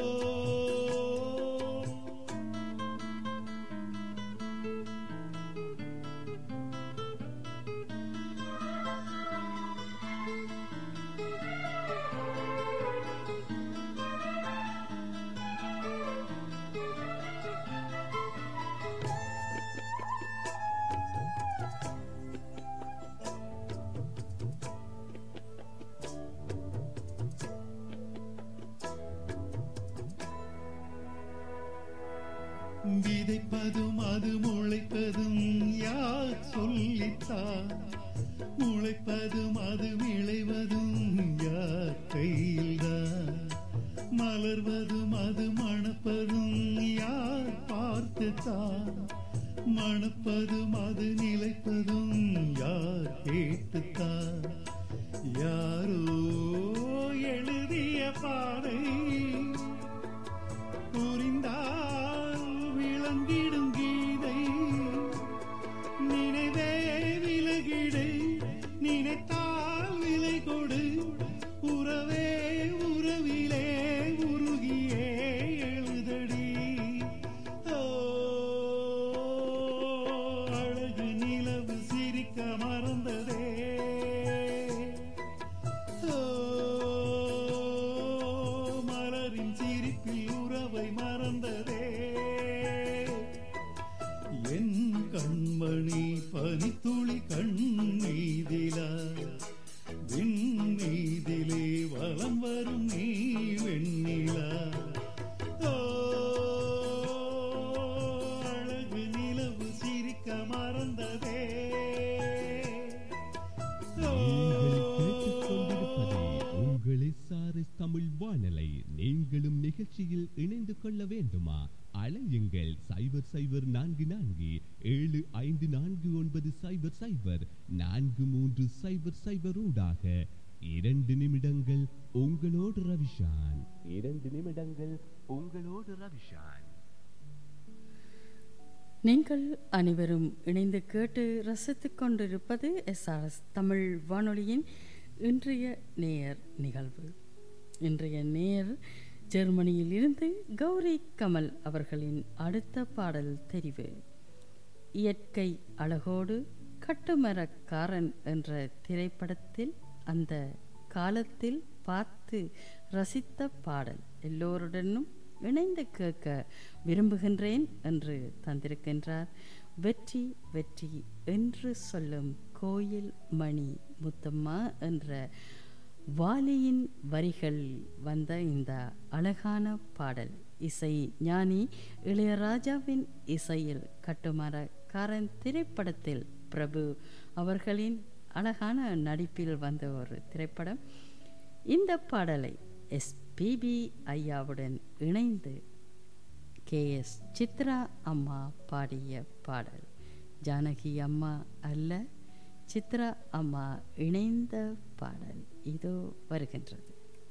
விதைப்பதும் அது முளைப்பதும் யார் சொல்லித்தார் முளைப்பதும் அது விளைவதும் யார் கையில்தான் மலர்வதும் அது மணப்பதும் யார் பார்த்துத்தான் மணப்பதும் அது நிலைப்பதும் யார் கேட்டுத்தான் யாரோ எழுதிய பாதை புரிந்தால் விளங்கிடும் கீதை நினைவே விலகிடு நினைத்தால் விலை கொடு உறவே உறவிலே உருகியே எழுதடி ஓ அழகு நிலவு சிரிக்க மறந்ததே
நீங்களும் நிகழ்ச்சியில் இணைந்து கொள்ள வேண்டுமா அழையுங்கள் சைபர் சைபர் நான்கு நான்கு ஏழு ஐந்து நான்கு ஒன்பது சைபர் சைபர் நான்கு மூன்று சைபர் சைபர் ஊடாக இரண்டு நிமிடங்கள் உங்களோடு ரவிஷான் இரண்டு நிமிடங்கள் உங்களோடு ரவிஷான்
நீங்கள் அனைவரும் இணைந்து கேட்டு ரசித்துக் கொண்டிருப்பது எஸ்ஆர்எஸ் தமிழ் வானொலியின் இன்றைய நேயர் நிகழ்வு இன்றைய நேயர் ஜெர்மனியில் இருந்து கௌரி கமல் அவர்களின் அடுத்த பாடல் தெரிவு இயற்கை அழகோடு கட்டுமரக்காரன் என்ற திரைப்படத்தில் அந்த காலத்தில் பார்த்து ரசித்த பாடல் எல்லோருடனும் இணைந்து கேட்க விரும்புகின்றேன் என்று தந்திருக்கின்றார் வெற்றி வெற்றி என்று சொல்லும் கோயில் மணி முத்தம்மா என்ற வாலியின் வரிகள் வந்த இந்த அழகான பாடல் இசை ஞானி இளையராஜாவின் இசையில் கட்டுமரக்காரன் திரைப்படத்தில் பிரபு அவர்களின் அழகான நடிப்பில் வந்த ஒரு திரைப்படம் இந்த பாடலை எஸ்பிபி ஐயாவுடன் இணைந்து கே எஸ் சித்ரா அம்மா பாடிய பாடல் ஜானகி அம்மா அல்ல சித்ரா அம்மா இணைந்த பாடல் இதோ வருகின்றது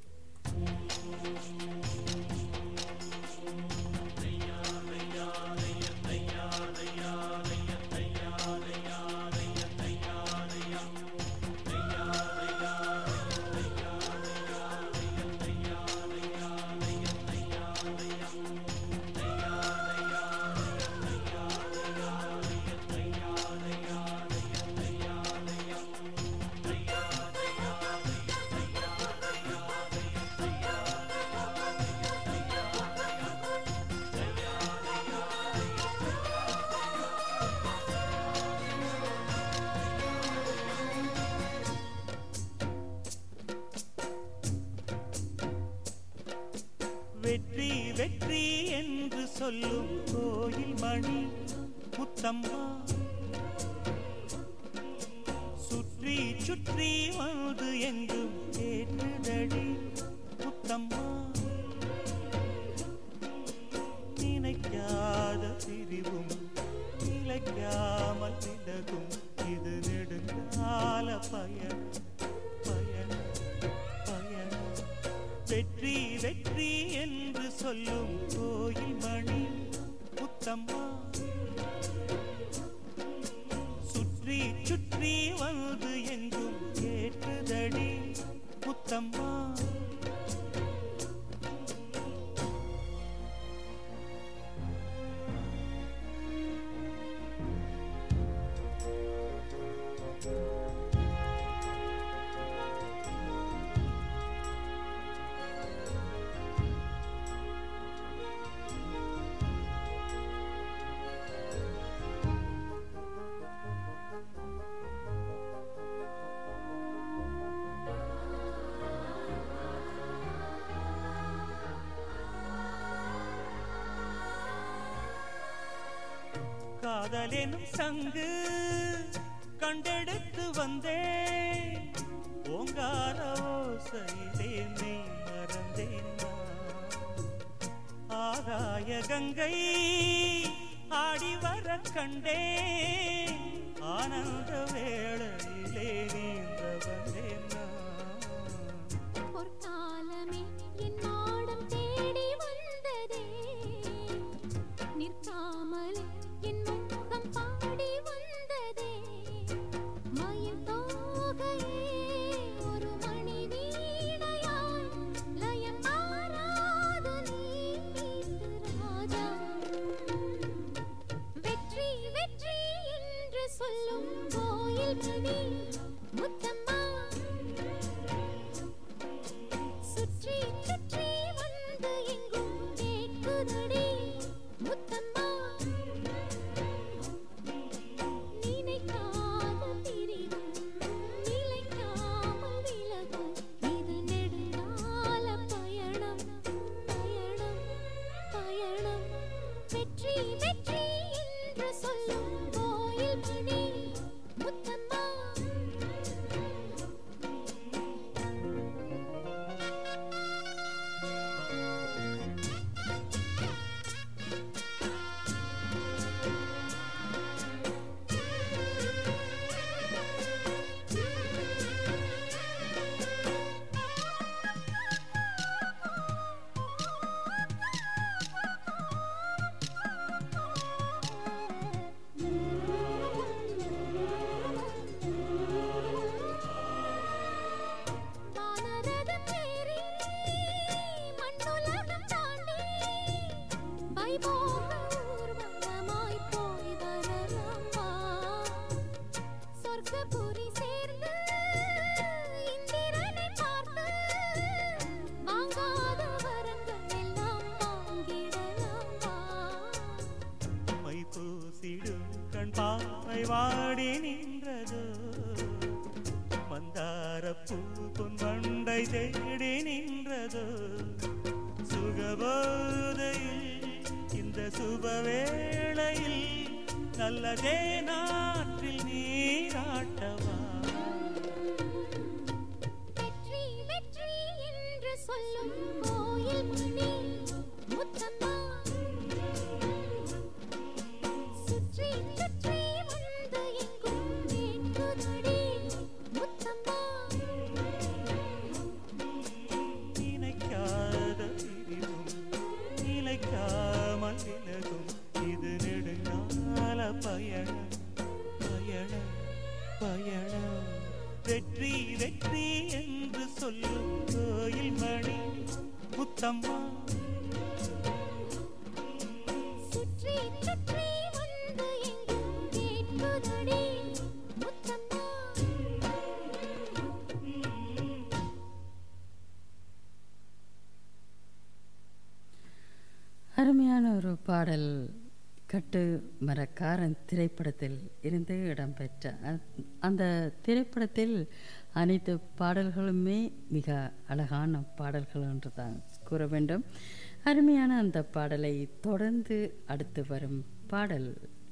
வெற்றி வெற்றி என்று சொல்லும் கோயில் மணி முத்தம்மா சுற்றி சுற்றி வந்து எங்கும் கேட்டுதடி முத்தம்மா நினைக்காத பிரிவும் நிலைக்காமல் விலகும் இது நெடுங்கால பயணம் பயணம் பயணம் வெற்றி வெற்றி என்று சொல்லும் கோயில் மணி முத்தம்மா சுற்றி சுற்றி வந்து எங்கும் கேட்டுதடி முத்தம்மா காதலெனும் சங்கு கண்டெடுத்து வந்தேன் ஓங்கார ஓசையிலே மெய் மறந்தேன் நான். ஆகாய கங்கை ஆடி வர கண்டேன் ஆனந்த வேளையிலே நீந்த வந்தேன் நான்.
பொற்காலமே என் மாடம் தேடி வந்ததே நிற்காமல் என் முகம் பாடி வந்ததே மயில் தோகையே ஒரு மணி வீணையாய் லயம் மாறாது நீ மீட்டு ராஜா வெற்றி வெற்றி என்று சொல்லும் கோயில் மணி முத்தம்மா சுற்றி சுற்றி வந்து எங்கும் கேட்குதடி முத்தம்மா நினைக்காத பிரிவும் நிலைக்காமல் விலகும் இது நெடுங்கால பயணம் பயணம் பயணம் வெற்றி வெற்றி என்று சொல்லும் கோயில் மணி முத்தம்மா
போதையில் இந்த சுபவேளையில் நல்லதே நாற்றில் நீராட்டவா
வெற்றி வெற்றி என்று சொல்லும் கோயில் மணி முத்தம்மா சுற்றி சுற்றி வந்து எங்கும் கேட்குதடி முத்தம்மா
நினைக்காத பிரிவும் நிலைக்காமல் விலகும் இது நெடுங்கால பயணம் பயணம் பயணம் வெற்றி வெற்றி என்று சொல்லும் கோயில் மணி முத்தம்மா
சுற்றி சுற்றி வந்து எங்கும் கேட்குதடி முத்தம்மா
அருமையான ஒரு பாடல் கட்டு மரக்காரன் திரைப்படத்தில் இருந்து இடம்பெற்ற அ- அந்த திரைப்படத்தில் அனைத்து பாடல்களுமே மிக அழகான பாடல்கள் என்று தான் கூற வேண்டும் அருமையான அந்த பாடலை தொடர்ந்து அடுத்து வரும் பாடல்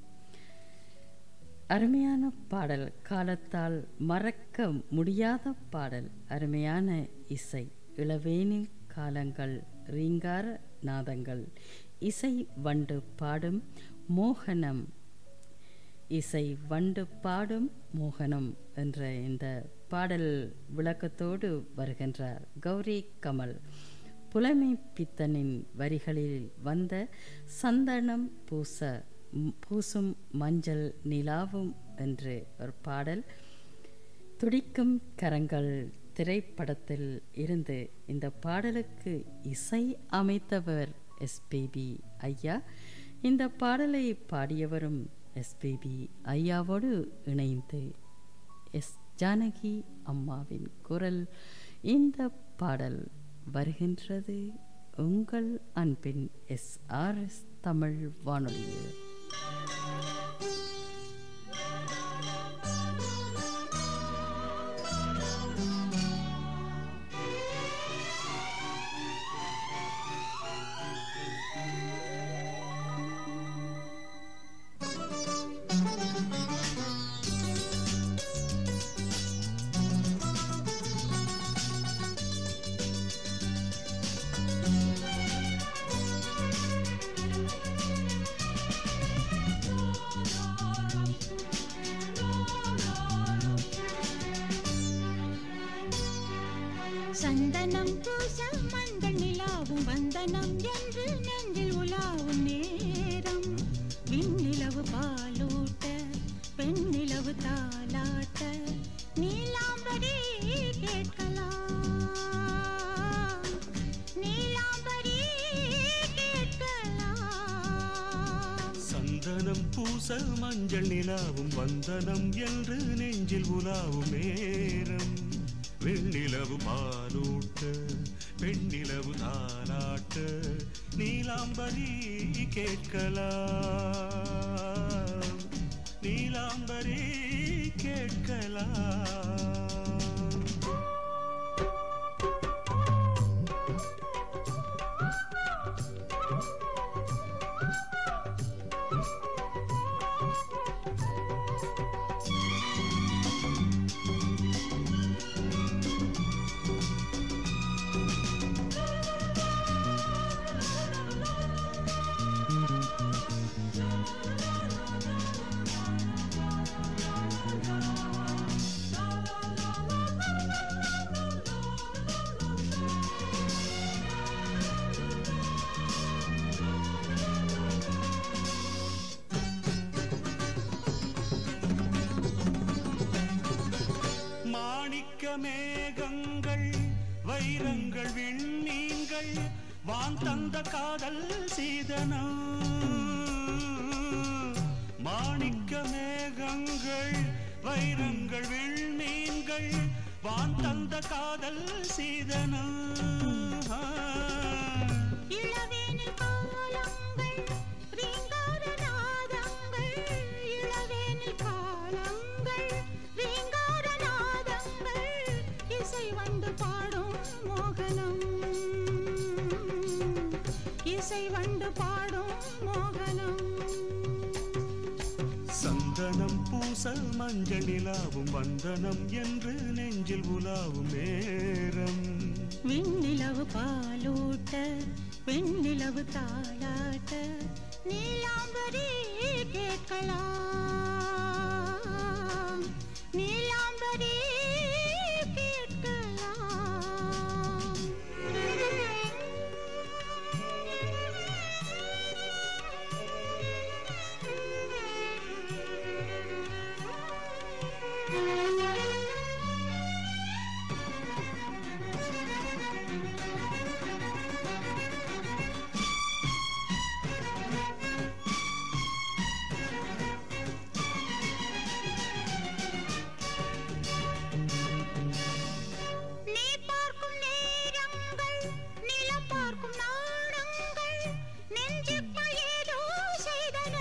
அருமையான பாடல் காலத்தால் மறக்க முடியாத பாடல் அருமையான இசை இளவேனில் காலங்கள் ரீங்கார நாதங்கள் இசை வண்டு பாடும் மோகனம் இசை வண்டு பாடும் மோகனம் என்ற இந்த பாடல் விளக்கத்தோடு வருகின்றார் கௌரி கமல் புலமை பித்தனின் வரிகளில் வந்த சந்தனம் பூச ம், பூசும் மஞ்சள் நிலாவும் என்று ஒரு பாடல் துடிக்கும் கரங்கள் திரைப்படத்தில் இருந்து இந்த பாடலுக்கு இசை அமைத்தவர் எஸ்பிபி ஐயா இந்த பாடலை பாடியவரும் எஸ்பிபி ஐயாவோடு இணைந்து எஸ் ஜானகி அம்மாவின் குரல் இந்த பாடல் வருகின்றது உங்கள் அன்பின் எஸ் ஆர் எஸ் தமிழ் வானொலியில்
சந்தனம் பூச மஞ்சள் நிலாவும் வந்தனம் என்று நெஞ்சில் உலாவும் நேரம் விண்ணிலவு பாலூட்ட பெண்ணிலவு தாலாட்ட நீலாம்பரி கேட்கலாம் நீலாம்பரி கேட்கலாம்
சந்தனம் பூச மஞ்சள் நிலாவும் வந்தனம் என்று நெஞ்சில் உலாவும் நேரம் வெண்ணிலவு பாலூட்ட பெண்ணிலவு தாலாட்ட நீலாம்பரி கேட்கலாம் நீலாம்பரி கேட்கலாம் மாணிக்க மேகங்கள் வைரங்கள் விண்ணீங்கள் வான் தந்த காதல் சீதனம் மாணிக்க மேகங்கள் வைரங்கள் விண்ணீங்கள் வான் தந்த காதல் சீதனம்
இளவேனில் காலங்கள் ரீங்கார நாதங்கள் இளவேனில் காலங்கள் ரீங்கார நாதங்கள் இசை வந்து பாடும் மோகனம் இசை வண்டு பாடும் மோகனம்
சந்தனம் பூச மஞ்சள் நிலாவும் வந்தனம் என்று நெஞ்சில் உலாவும் நேரம்
விண்ணிலவு பாலூட்ட பெண்ணிலவு தாளாட்ட நீலாம்பரி கேட்கலாம் நீலாம்பரி கேட்கலாம் நீ பார்க்கும் நேரங்கள் நிலம் பார்க்கும் நாணங்கள் நெஞ்சுக்குள் ஏதோ செய்தன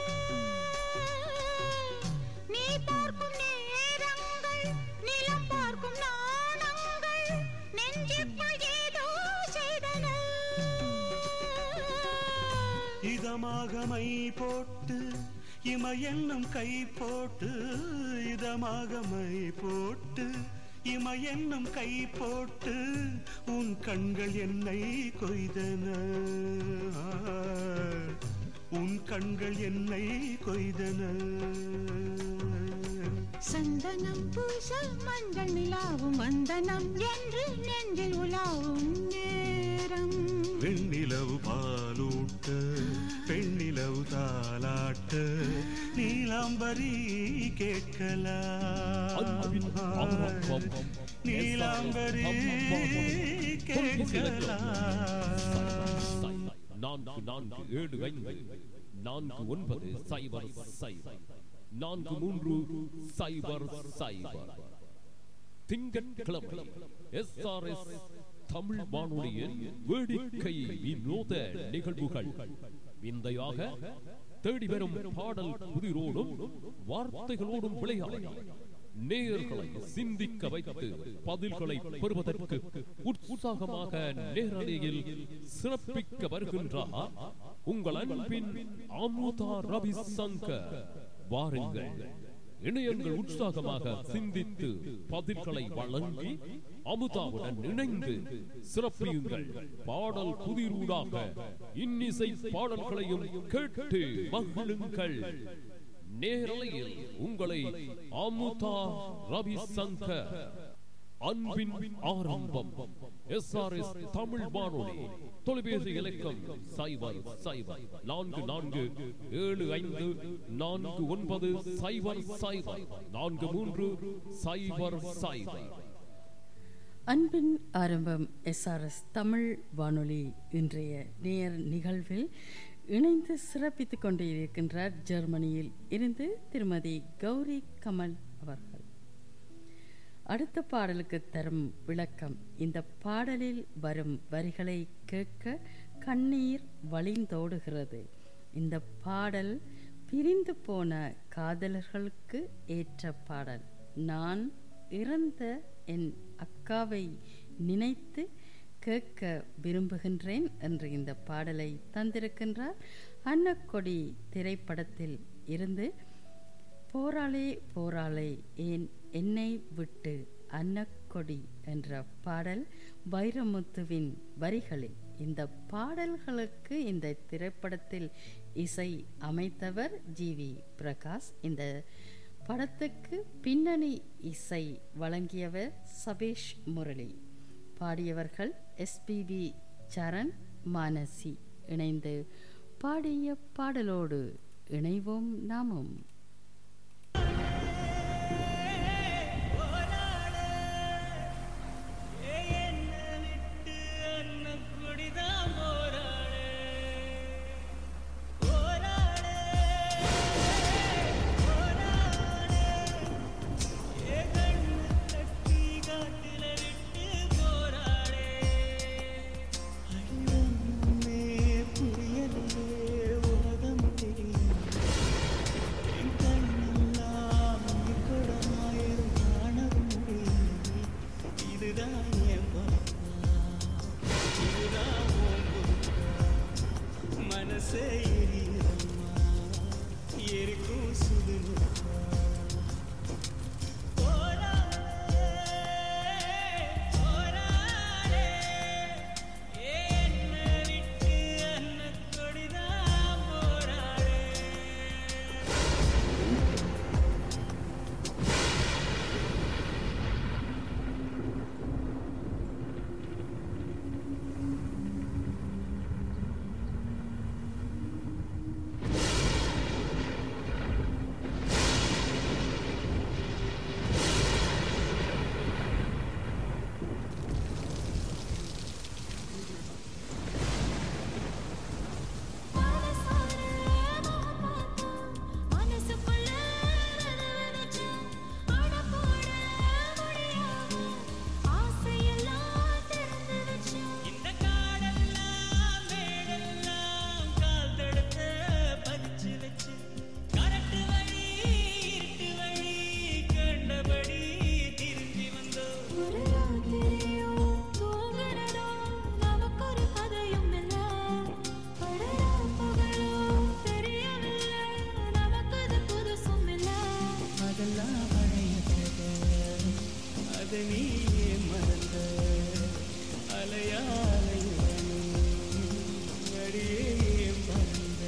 நீ பார்க்கும் நேரங்கள் நிலம் பார்க்கும் நாணங்கள் நெஞ்சுக்குள் ஏதோ செய்தன
இதமாக மை போட்டு இம என்னும் கை போட்டு இதமாக மை போட்டு இம என்னும் கை போட்டு உன் கண்கள் என்னை கொய்தன உன் கண்கள் என்னை கொய்தன
சந்தனம் பூச மஞ்சள் நிலாவும் வந்தனம் என்று நெஞ்சில் உலாவும் நேரம்
வெண்ணிலவு பாலூட்ட பெண்ணிலவு தாலாட்ட நீலாம்பரி
அன்பின் ஆரம்பம்.
கேட்கலாம் நீலாம்பரி கேட்கலாம்
நான்கு நான்கு ஏழு ஐந்து நான்கு ஒன்பது சைபர் சைபர் நான்கு மூன்று சைபர் சைபர் திங்கட்கிழமை எஸ்ஆர்எஸ் தமிழ் வானொலியில் வேடிக்கை வினோத நிகழ்வுகள் விந்தையாக தேடி வரும் பாடல் புதிரோடும் வார்த்தைகளோடும் விளையாடி நேயர்களை சிந்திக்க வைத்து பதில்களை பெறுவதற்கு உற்சாகமாக நேரலையில் சிறப்பிக்க வருகின்றார் உங்கள் அன்பின் அமுதா ரவிசங்கர் வாருங்கள் இணையங்கள் உற்சாகமாக சிந்தித்து பதில்களை வழங்கி அமுதாவுடன் இணைந்து சிறப்பியுங்கள் பாடல் புதிரூடாக இன்னிசை பாடல்களையும் கேட்டு மகிழுங்கள் நேரலையில் உங்களை அமுதா ரவிசங்கர் அன்பின் ஆரம்பம் எஸ் ஆர் எஸ் தமிழ் வானொலி தொலைபேசி இலக்கம் சைபர் சைபர் நான்கு நான்கு ஏழு ஐந்து நான்கு ஒன்பது சைபர் சைபர் நான்கு மூன்று சைபர் சைபர்
அன்பின் ஆரம்பம் எஸ்ஆர்எஸ் தமிழ் வானொலி இன்றைய நேர் நிகழ்வில் இணைந்து சிறப்பித்துக் கொண்டு இருக்கின்றார் ஜெர்மனியில் இருந்து திருமதி கௌரி கமல் அவர்கள் அடுத்த பாடலுக்கு தரும் விளக்கம் இந்த பாடலில் வரும் வரிகளை கேட்க கண்ணீர் வழிந்தோடுகிறது இந்த பாடல் பிரிந்து போன காதலர்களுக்கு ஏற்ற பாடல் நான் இறந்த என் அக்காவை நினைத்து கேட்க விரும்புகின்றேன் என்று இந்த பாடலை தந்திருக்கின்றார் அன்னக்கொடி திரைப்படத்தில் இருந்து போராளே போராளே ஏன் என்னை விட்டு அன்னக்கொடி என்ற பாடல் வைரமுத்துவின் வரிகளில் இந்த பாடல்களுக்கு இந்த திரைப்படத்தில் இசை அமைத்தவர் ஜி வி பிரகாஷ் இந்த படத்துக்கு பின்னணி இசை வழங்கியவர் சபேஷ் முரளி பாடியவர்கள் எஸ்பிபி சரண் மானசி இணைந்து பாடிய பாடலோடு இணைவோம் நாமும்
புரியலையே உலகம் தெரியும்
மனசே எரியுதம்மா எரிக்கும் சுடுநெருப்பா போராடே போராடே என்ன விட்டு அன்ன கொடிதான் போராடே
மனசுக்குள்ள அட போட முடியாம ஆசையெல்லாம் திறந்து வச்சு
இந்த காடெல்லாம் மேடெல்லாம் கால் தடுக்க பதிச்சு வச்சு கரட்டு வழி இருட்டு வழி கண்டபடி திரும்பி வந்தோம்
ஒரு ராத்திரியோ தூங்குறதோ நமக்கு ஒரு கதையும் இல்ல படுறா பகலோ தெரியவில்லை நமக்கு அது புதுசும் இல்ல
அதெல்லாம் பழைய கதை அதை நீயே மறந்த அலையா அலையுடனே அடியே மறந்த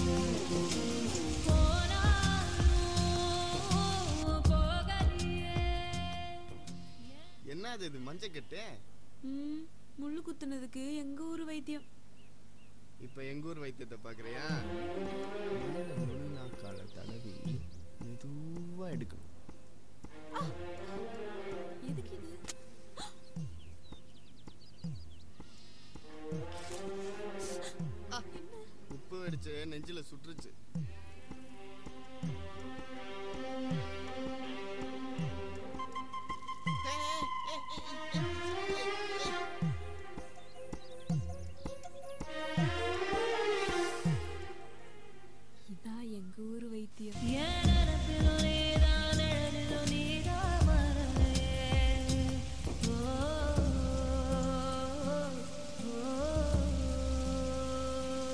போனாலும் போகலையே
என்னது இது மஞ்சக்கட்டு
ம், முள்ளு குத்துனதுக்கு எங்க ஊர் வைத்தியம்
இப்ப எங்க ஊர் வைத்தியத்தை பாக்குறியா நாக்கால தடவி மெதுவா எடுக்கணும்
எதுக்கு இது
உப்பு வெடிச்சு நெஞ்சில சுற்றுச்சு
இதான் எங்க ஊர் வைத்தியம்
என் நினைப்பிலும் நீதான் நிழலிலும் நீதான் மறலையே. ஓ, ஓ, ஓ.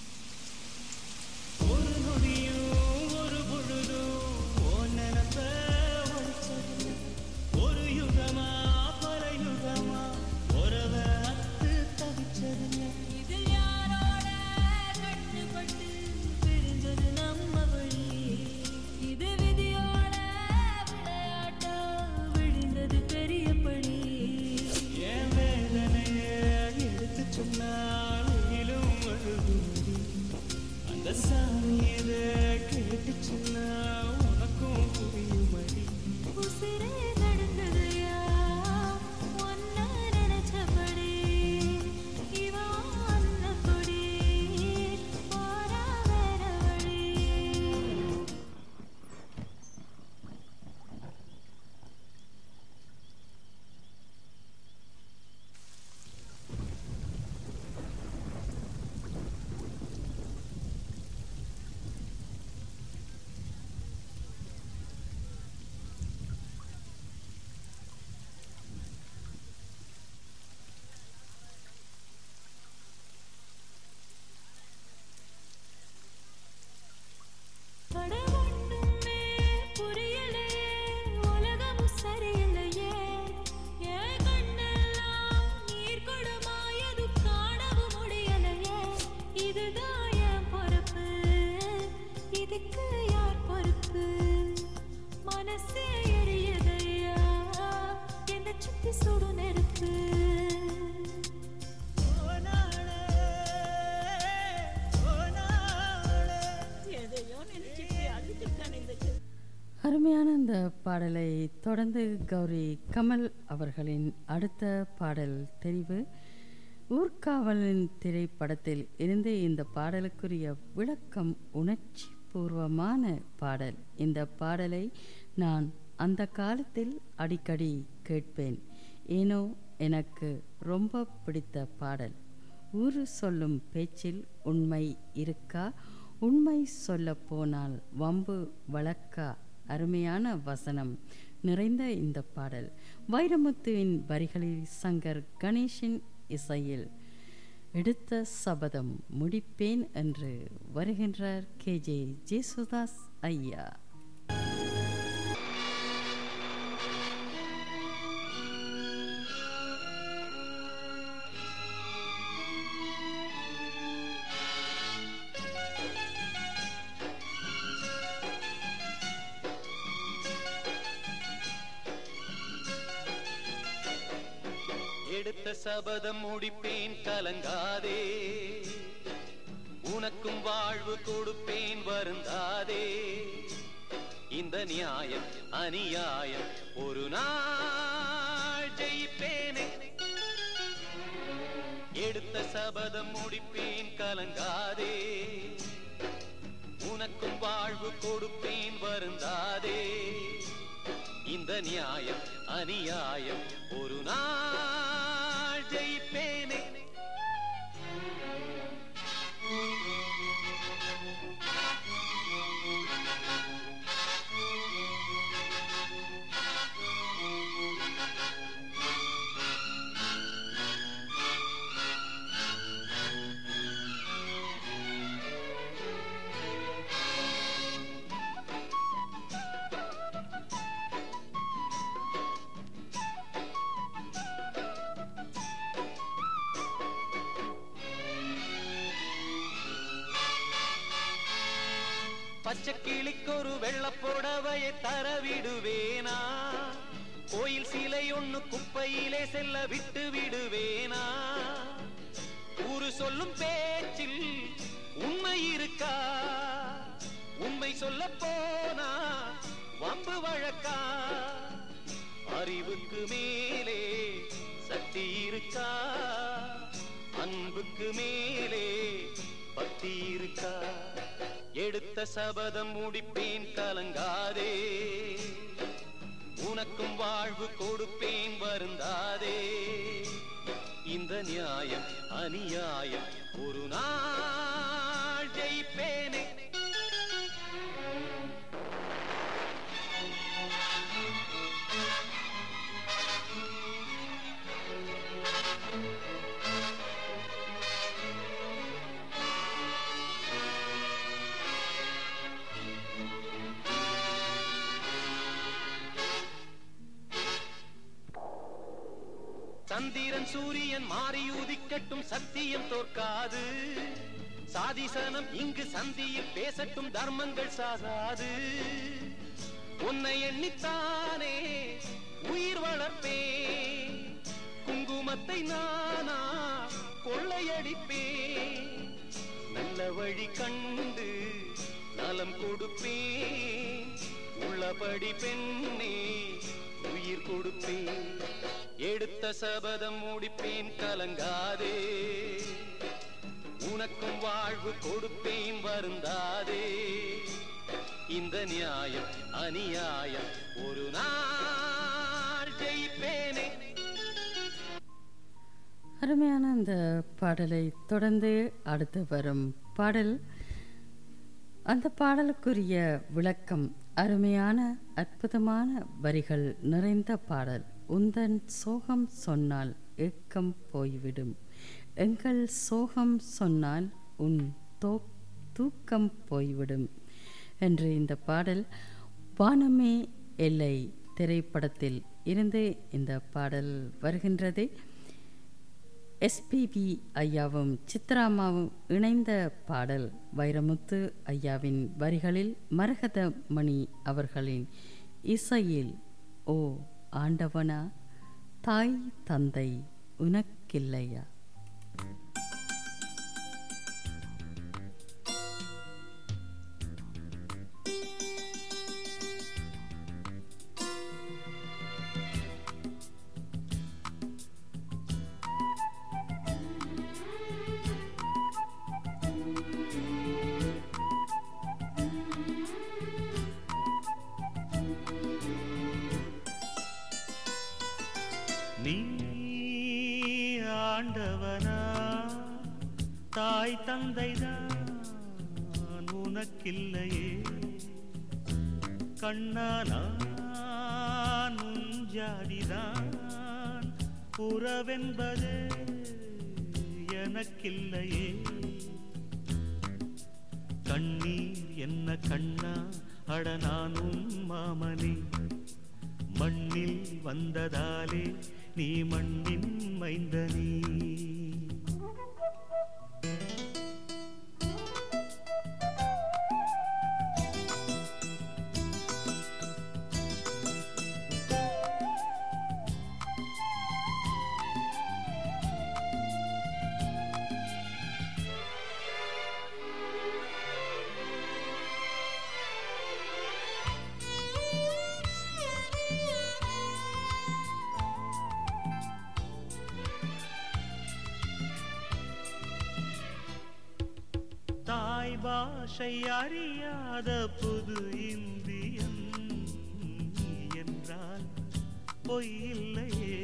ஒரு நொடியும் ஒரு பொழுதும் ஓ நினப்ப ஒழிச்சது ஒரு யுகமா பல யுகமா உறவ அத்து தவிச்சதுங்க
இதில் யாரோட கட்டுப்பட்டு பிரிஞ்சது நம்ம வழி இது விதியோட விளையாட்டா விழுந்தது பெரிய படி
என் வேதனைய எடுத்து சொன்னால் வெயிலும் அழுகுமடி அந்த சாமி இத கேட்டுச்சுன்னா உனக்கும் புரியுமடி
உசிரே நடந்ததையா ஒன்ன நினைச்சபடி இவன் அந்த கொடி போறா வேற வழி அட ஒண்ணுமே புரியலையே உலகமும் சரியில்லையே என் கண்ணெல்லாம் நீர் குடமாயது காணவும் முடியலையே இதுதான் என் பொறுப்பு இதுக்கு யார் பொறுப்பு மனசே எரியுதையா என்னை சுத்தி சுடு நெருப்பு
அருமையான இந்த பாடலை தொடர்ந்து கௌரி கமல் அவர்களின் அடுத்த பாடல் தெரிவு ஊர்காவலின் திரைப்படத்தில் இருந்து இந்த பாடலுக்குரிய விளக்கம் உணர்ச்சி பூர்வமான பாடல் இந்த பாடலை நான் அந்த காலத்தில் அடிக்கடி கேட்பேன் ஏனோ எனக்கு ரொம்ப பிடித்த பாடல் ஊர் சொல்லும் பேச்சில் உண்மை இருக்கா உண்மை சொல்ல போனால் வம்பு வழக்கா அருமையான வசனம் நிறைந்த இந்த பாடல் வைரமுத்துவின் வரிகளில் சங்கர் கணேஷின் இசையில் எடுத்த சபதம் முடிப்பேன் என்று வருகின்றார் கே ஜே ஜேசுதாஸ் ஐயா
எடுத்த சபதம் முடிப்பேன் கலங்காதே உனக்கும் வாழ்வு கொடுப்பேன் வருந்தாதே இந்த நியாயம் அநியாயம் ஒரு நாள் ஜெயிப்பேனே எடுத்த சபதம் முடிப்பேன் கலங்காதே உனக்கும் வாழ்வு கொடுப்பேன் வருந்தாதே இந்த நியாயம் அநியாயம் ஒரு நாள் ஜெயிப்பேனே பச்சை கிளிக்கொரு வெள்ளப்புடவையை தர விடுவேனா கோயில் சிலை ஒண்ணு குப்பையிலே செல்ல விட்டு விடுவேனா ஊரு சொல்லும் பேச்சில் உண்மை இருக்கா உண்மை சொல்ல போனா வம்பு வழக்கா அறிவுக்கு மேலே சக்தி இருக்கா அன்புக்கு மேலே பக்தி இருக்கா எடுத்த சபதம் முடிப்பேன் கலங்காதே உனக்கும் வாழ்வு கொடுப்பேன் வருந்தாதே இந்த நியாயம் அநியாயம் ஒரு நாள் ஜெயிப்பேனே சந்திரன் சூரியன் மாறி உதிக்கட்டும் சத்தியம் தோற்காது சாதிசனம் இங்கு சந்தியில் பேசட்டும் தர்மங்கள் சாகாது உன்னை எண்ணித்தானே உயிர் வளர்ப்பேன் குங்குமத்தை நானா கொள்ளையடிப்பேன் நல்ல வழி கண்டு நலம் கொடுப்பேன் உள்ளபடி பெண்ணே உயிர் கொடுப்பேன் எடுத்த சபதம் முடிப்பேன் கலங்காதே உனக்கும் வாழ்வு கொடுப்பேன் வருந்தாதே இந்த நியாயம் அநியாயம் ஒரு நாள் ஜெயிப்பேனே
அருமையான அந்த பாடலை தொடர்ந்து அடுத்து வரும் பாடல் அந்த பாடலுக்குரிய விளக்கம் அருமையான அற்புதமான வரிகள் நிறைந்த பாடல் உந்தன் சோகம் சொன்னால் ஏக்கம் போய்விடும் எங்கள் சோகம் சொன்னால் உன் தோ தூக்கம் போய்விடும் என்று இந்த பாடல் வானமே எல்லை திரைப்படத்தில் இருந்து இந்த பாடல் வருகின்றது எஸ்பிபி ஐயாவும் சித்ராமாவும் இணைந்த பாடல் வைரமுத்து ஐயாவின் வரிகளில் மரகத மணி அவர்களின் இசையில் ஓ ஆண்டவனா தாய் தந்தை உனக்கில்லையா
நீ ஆண்டவனா தாய் தந்தைதான் உனக்கில்லையே கண்ணானான் உன் ஜாதிதான் உறவென்பது எனக்கில்லையே கண்ணீர் என்ன கண்ணா அட நானும் மாமனே மண்ணில் வந்ததாலே நீ மண்ணின் மைந்தனே தாய் பாஷை அறியாத புது இந்தியன் நீ என்றால் பொய்யில்லையே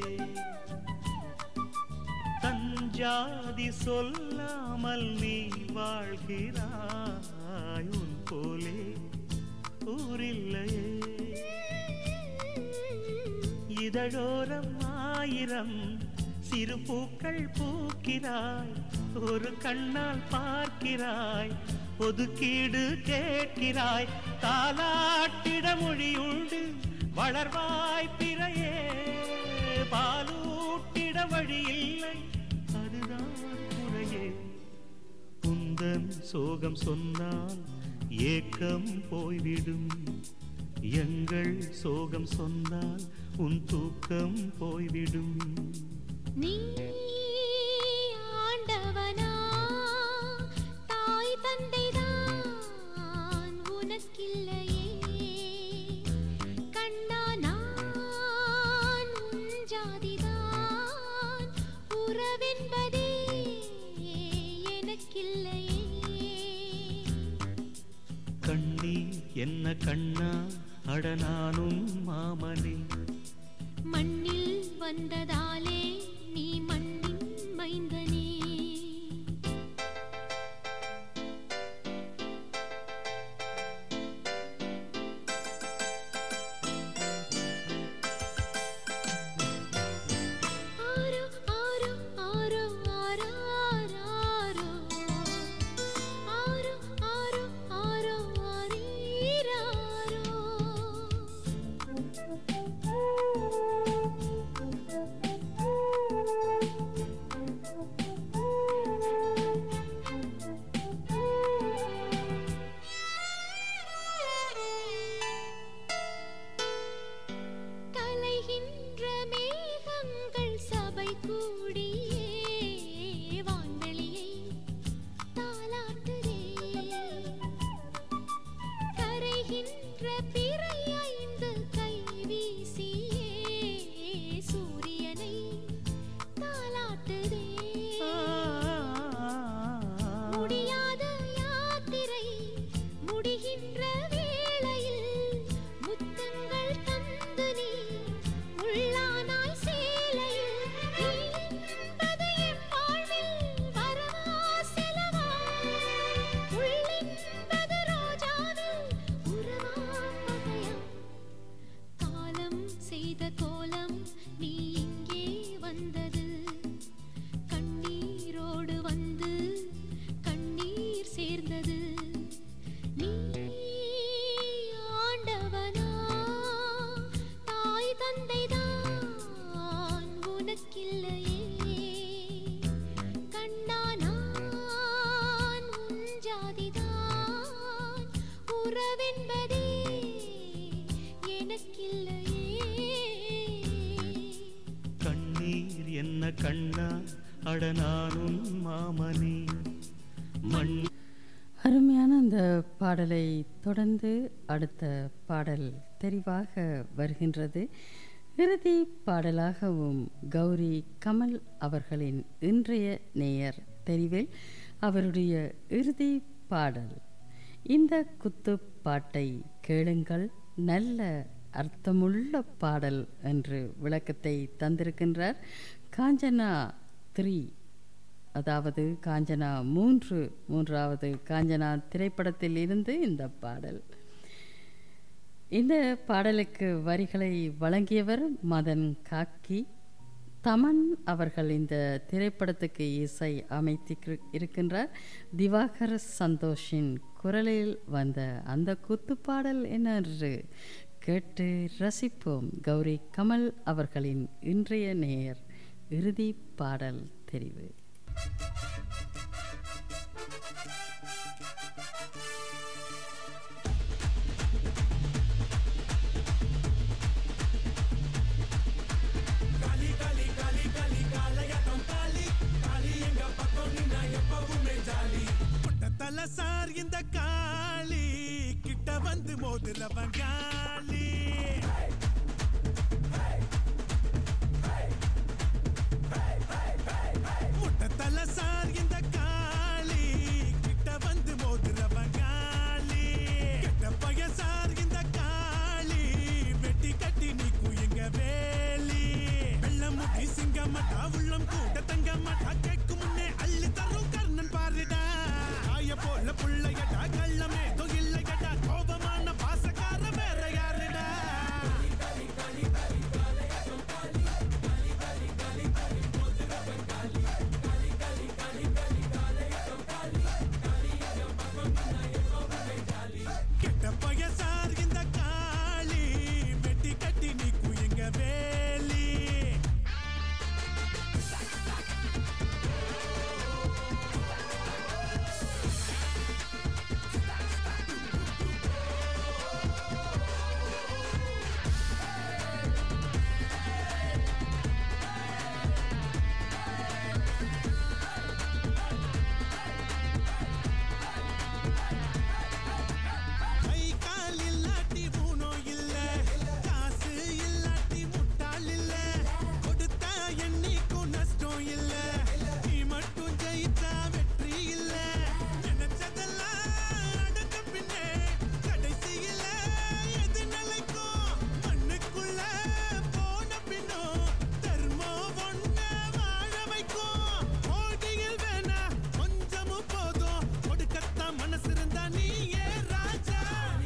தஞ்சாதி சொல்லாமல் நீ வாழ்கிறாய் உன் போலே ஊரில்லையே இதழோரம் ஆயிரம் சிறு பூக்கள் பூக்கிறாய் ஒரு கண்ணால் பார்க்கிறாய் ஒதுக்கீடு கேட்கிறாய் தாலாட்டிட மொழியுண்டு வளர்வாய் பிறையே பாலூட்டிட வழி இல்லை அதுதான் குறையே உந்தன் சோகம் சொன்னால் ஏக்கம் போய்விடும் எங்கள் சோகம் சொன்னால் உன் தூக்கம் போய்விடும்
நீ ஆண்டவனா தாய் தந்தைதான் உனக்கில்லையே கண்ணா நான் உன் ஜாதிதான் உறவென்பதே எனக்கில்லையே
கண்ணீர் என்ன கண்ணா அட நானும் மாமனே
மண்ணில் வந்ததாலே நீ மண்ணின் மைந்தனே ஆரோ ஆரோ ஆரோ ஆரோ ஆரோ ஆரோ ஆரோ ஆரோ ஆரீராரோ கலைகின்ற மேகங்கள் சபை கூடியே வான்வெளியை தாலாட்டுதே கரைகின்ற பிறை ஐந்து கை வீசியே சூரியனை தாலாட்டுதே முடியாத யாத்திரை முடிகின்ற வேளையில் முத்தங்கள் தந்து நீ உள்ளானாய் சேலையில் நீ என்பது என் வாழ்வில் வரவா செலவா உள்ளென்பது ரோஜாவில் உறவா பகையா காலம் செய்த கோலம் நீ இங்கே வந்தது கண்ணீரோடு வந்து கண்ணீர் சேர்ந்தது நீ ஆண்டவனா தாய் தந்தைதான் உனக்கில்லையே கண்ணா நான் உன் ஜாதிதான் உறவென்பதே எனக்கில்லையே
கண்ணீர் என்ன கண்ணா அட நானும் மாமனே மண்
அருமையான அந்த பாடலை தொடர்ந்து அடுத்த பாடல் தெரிவாக வருகின்றது இறுதி பாடலாகவும் கௌரி கமல் அவர்களின் இன்றைய நேயர் தெரிவில் அவருடைய இறுதி பாடல் இந்த குத்து பாட்டை கேளுங்கள் நல்ல அர்த்தமுள்ள பாடல் என்று விளக்கத்தை தந்திருக்கின்றார் காஞ்சனா த்ரீ அதாவது காஞ்சனா மூன்று மூன்றாவது காஞ்சனா திரைப்படத்தில் இருந்து இந்த பாடல் இந்த பாடலுக்கு வரிகளை வழங்கியவர் மதன் காக்கி தமன் அவர்கள் இந்த திரைப்படத்துக்கு இசை அமைத்து இருக்கின்றார் திவாகர் சந்தோஷின் குரலில் வந்த அந்த குத்துப்பாடல் என்னென்று கேட்டு ரசிப்போம் கௌரி கமல் அவர்களின் இன்றைய நேர் இறுதி பாடல் தெரிவு
தல சார் இந்த காளி கிட்ட வந்து மோதுறவன் காளி முட்டத்தல சார் இந்த காளி கிட்ட வந்து மோதுறவன் காளி கெட்ட பைய சார் இந்த காளி வெட்டி கட்டி நீ குயங்க வேலி வெள்ளம் முட்டி சிங்க மாட்டா உள்ளம் கூட தங்க மாட்டா கேட்கும் முன்னே அள்ளி தரும் கர்ணன் பாருடா ஆய போல புள்ளையடா கள்ளமே தொகில்லையடா கோபமான பாசக்கார வேற யாருடா கெட்ட பைய சார் இந்த காளி வெட்டி கட்டி நீ குயங்க வேலி கை கால் இல்லாட்டி ஊனம் இல்ல காசு இல்லாட்டி முட்டாள் இல்ல கொடுத்தா என்னைக்கும் நஷ்டம் இல்ல நீ மட்டும் ஜெயிச்சா வெற்றி இல்ல நினைச்சதெல்லாம் அடக்க பின்னே கடைசியில எது நிலைக்கும் மண்ணுக்குள்ள போன பின்னும் தர்மம் ஒண்ண வாழ வைக்கும் ஓடியில் வேணா கொஞ்சமும் போதும் கொடுக்கத்தான் மனசு இருந்தா நீயே ராஜா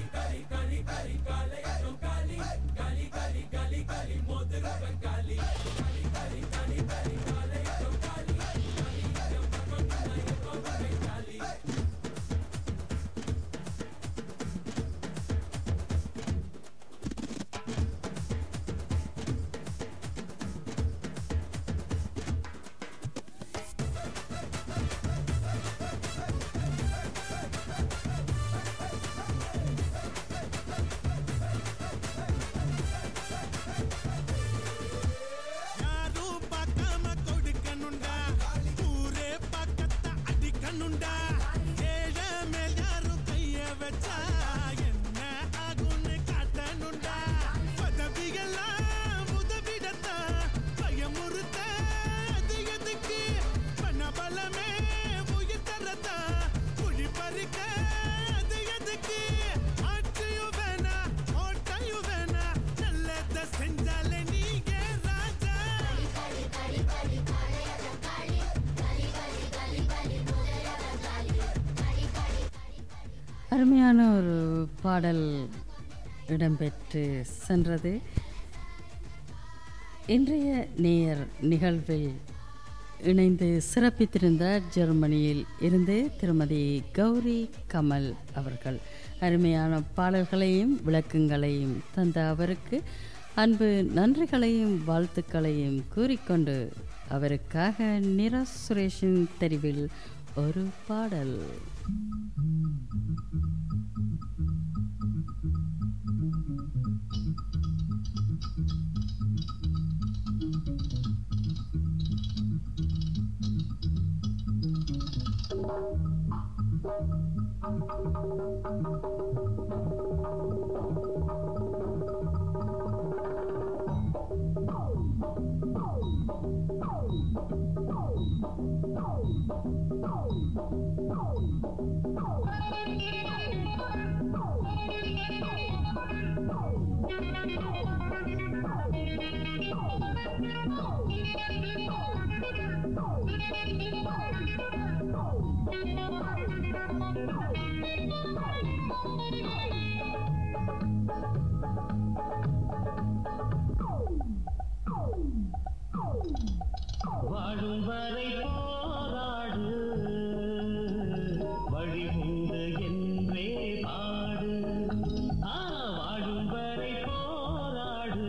யாரும் பார்க்காம கொடுக்கணுண்டா ஊரே பக்கத்த அடிக்கணுண்டா ஏழ மேல் யாரும் கைய வச்சா என்ன ஆகும்னு காட்டணுண்டா பதவியெல்லாம் உதவிடத்தா பயமுறுத்த அது எதுக்கு பண பலமே உயிர் தரத்தா குழி பறிக்க அது எதுக்கு ஆட்சியும் வேணா ஓட்டையும் வேணா நல்லத செஞ்சாலே நீங்க ராஜா
அருமையான ஒரு பாடல் இடம்பெற்று சென்றது இன்றைய நேயர் நிகழ்வில் இணைந்து சிறப்பித்திருந்தார் ஜெர்மனியில் இருந்து திருமதி கௌரி கமல் அவர்கள் அருமையான பாடல்களையும் விளக்கங்களையும் தந்த அவருக்கு அன்பு நன்றிகளையும் வாழ்த்துக்களையும் கூறிக்கொண்டு அவருக்காக நிரா சுரேஷின் தெரிவில் ஒரு பாடல்
வாழும் வரை போராடு வழி உண்டு என்றே பாடு ஆ, வாழும் வரை போராடு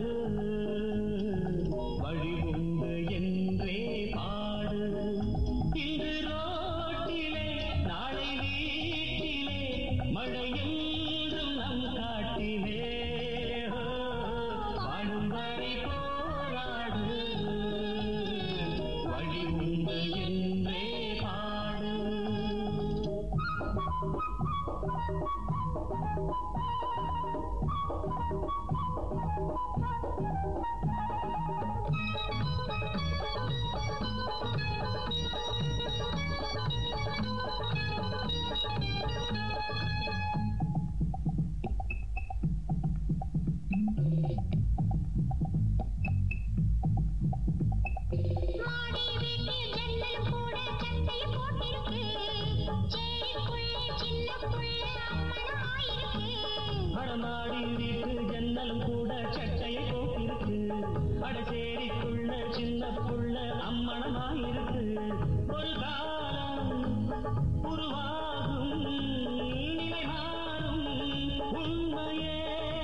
வழி உண்டு என்றே பாடு இன்று ரோட்டிலே நாளை வீட்டிலே மழை என்றும் நம் காட்டிலே ஓ, வாழும் வரை போராடு வழி உண்டு என்றே பாடு வடமாடி வீட்டு ஜன்னலும் கூட சட்டையை போட்டிருக்கு அடசேரிக்குள்ள சின்ன புள்ள அம்மணமாயிருக்கு ஒரு காலம் உருவாகும் நிலை மாறும் உண்மையே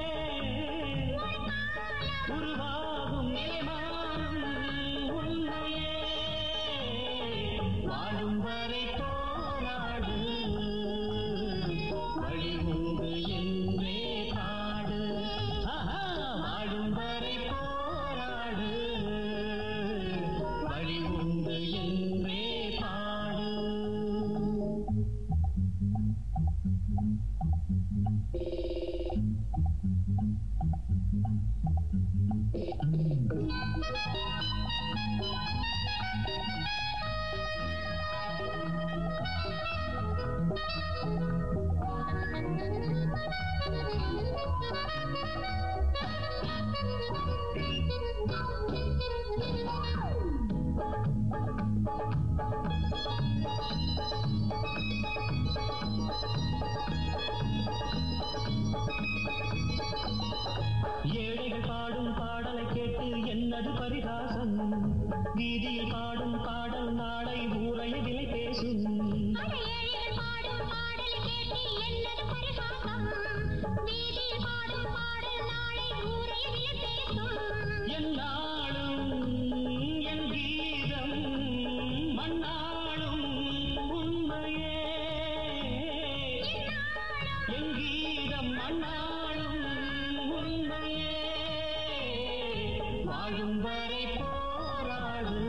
உருவாகும் நிலை மாறும் உண்மையே வாழும் வரை போராடு வழி உண்டு என்றே பாடு ஆஹா, வாழும் வரை போராடு வழி உண்டு என்றே பாடு ஏழைகள் பாடும் பாடலை கேட்டு என்னது பரிகாசம் வீதியில் பாடும் பாடல் நாளை ஊரைய விலை பேசும் என்னாலும் என் கீதம் மண்ணாளும் உண்மையே என் கீதம் மண்ணாளும் உண்மையே வாழும் வரை போராடு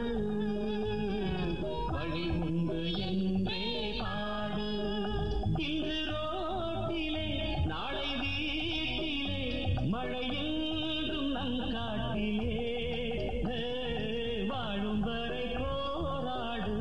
வழி உண்டு என்றே பாடு இன்று ரோட்டிலே நாளை வீட்டிலே மழை என்றும் நம் காட்டிலே ஏ, வாழும் வரை போராடு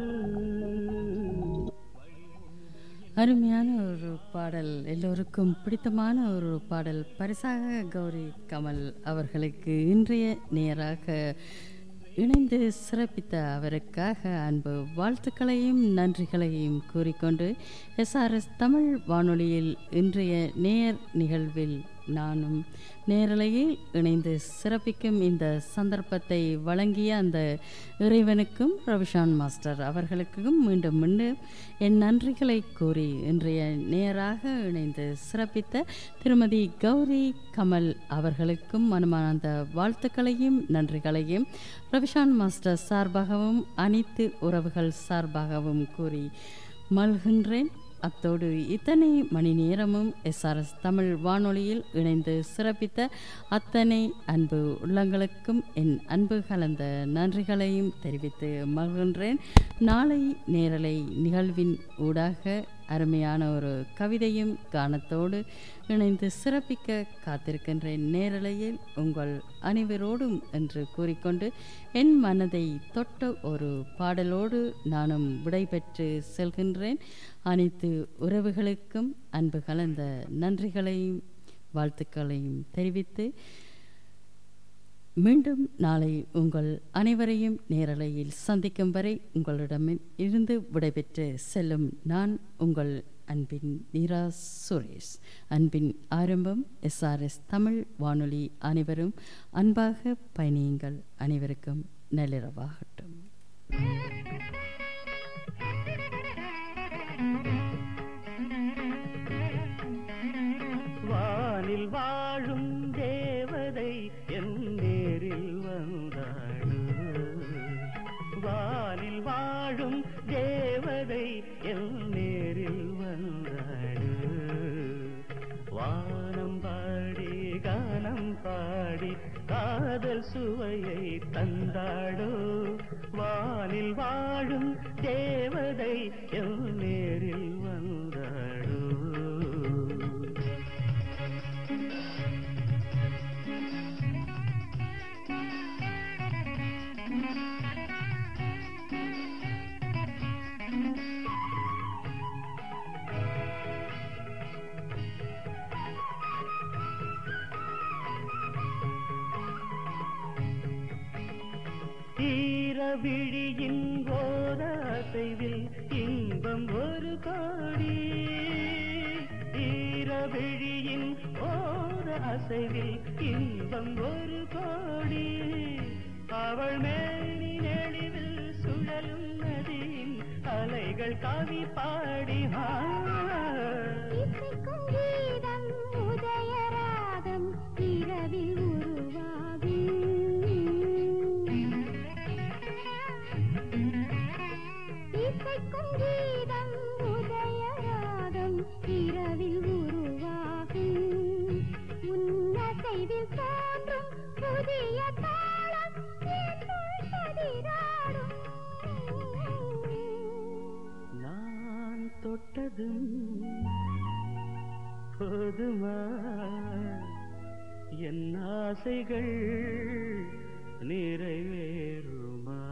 அருமையான ஒரு பாடல் எல்லோருக்கும் பிடித்தமான ஒரு பாடல் பரிசாக கௌரி கமல் அவர்களுக்கு இன்றைய நேராக இணைந்து சிறப்பித்த அவருக்காக அன்பு வாழ்த்துக்களையும் நன்றிகளையும் கூறிக்கொண்டு எஸ்ஆர்எஸ் தமிழ் வானொலியில் இன்றைய நேர் நிகழ்வில் நானும் நேரலையில் இணைந்து சிறப்பிக்கும் இந்த சந்தர்ப்பத்தை வழங்கிய அந்த இறைவனுக்கும் ரவிஷான் மாஸ்டர் அவர்களுக்கும் மீண்டும் மீண்டும் என் நன்றிகளை கூறி இன்றைய நேராக இணைந்து சிறப்பித்த திருமதி கௌரி கமல் அவர்களுக்கும் மனமார்ந்த வாழ்த்துக்களையும் நன்றிகளையும் ரவிஷான் மாஸ்டர் சார்பாகவும் அனைத்து உறவுகள் சார்பாகவும் கூறி மல்கின்றேன் அத்தோடு இத்தனை மணி நேரமும் எஸ்ஆர்எஸ் தமிழ் வானொலியில் இணைந்து சிறப்பித்த அத்தனை அன்பு உள்ளங்களுக்கும் என் அன்பு கலந்த நன்றிகளையும் தெரிவித்து மகிழ்கின்றேன் நாளை நேரலை நிகழ்வின் ஊடாக அருமையான ஒரு கவிதையும் கானத்தோடு இணைந்து சிறப்பிக்க காத்திருக்கின்றேன் நேரலையில் உங்கள் அனைவரோடும் என்று கூறிக்கொண்டு என் மனதை தொட்ட ஒரு பாடலோடு நானும் விடைபெற்று செல்கின்றேன் அனைத்து உறவுகளுக்கும் அன்பு கலந்த நன்றிகளையும் வாழ்த்துக்களையும் தெரிவித்து மீண்டும் நாளை உங்கள் அனைவரையும் நேரலையில் சந்திக்கும் வரை உங்களிடம் இருந்து விடைபெற்று செல்லும் நான் உங்கள் அன்பின் நீரா சுரேஷ் அன்பின் ஆரம்பம் எஸ்ஆர்எஸ் தமிழ் வானொலி அனைவரும் அன்பாக பயணியுங்கள் அனைவருக்கும் நள்ளிரவாகட்டும்
வானில் வாழும் தேவதை என் நேரில் வந்தாடு வானில் வாழும் தேவதை என் நேரில் வந்தாடு வானம் பாடி கானம் பாடி காதல் சுவையை தந்தாடோ வானில் வாழும் தேவதை என் நேரில் வந்தாடோ ஈரவிழியின் ஓர அசைவில் இன்பம் ஒரு கோடி ஈரவிழியின் ஓர அசைவில் இன்பம் ஒரு கோடி அவள் மேனி நெளிவில் சுழலும் நதியின் அலைகள் கவி பாடி ஆ.
இசைக்கும் கீதம் உதயராகம் இரவில் உருவாகும் இசைக்கும் கீதம் உதயராகம் இரவில் உருவாகும் உன்னசைவில் தோன்றும் புதிய தாளம் என்னுள் கதிராடும்
நான் தொட்டதும் போதுமா என் ஆசைகள் நிறைவேறுமா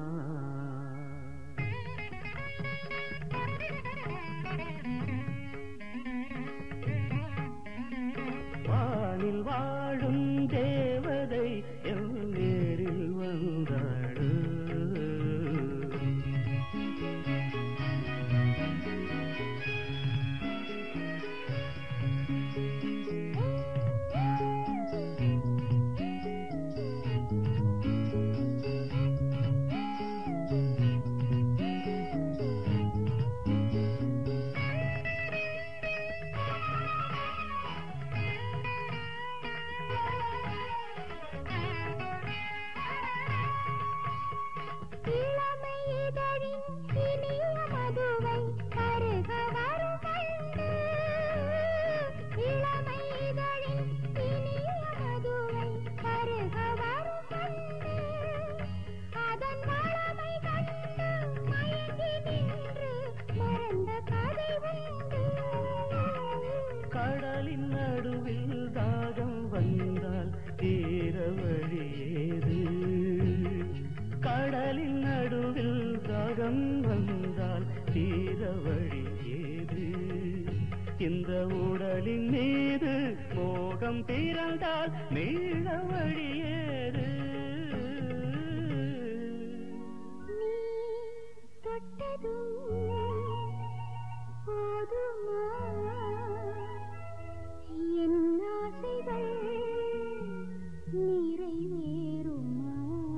வானில் வாழும் தேவதை என் நேரில் வந்தாடு
இளமை இதழின் இனிய மதுவை பருக வரும் கண்டு. இளமை இதழின் இனிய மதுவை பருக வரும் கண்டு. அதன் வளமை கண்டு மயங்கி நின்று மறந்த கதை உண்டு
கடலின் நடுவில் தாகம் வந்தால் தீர வழியேது கடலின் நடுவில் தாகம் வந்தால் தீர வழியேது இந்த உடலின் மீது மோகம் பிறந்தால் மீள வழியேது
தொட்டதும் போதுமா என் ஆசைகள் நிறைவேறுமா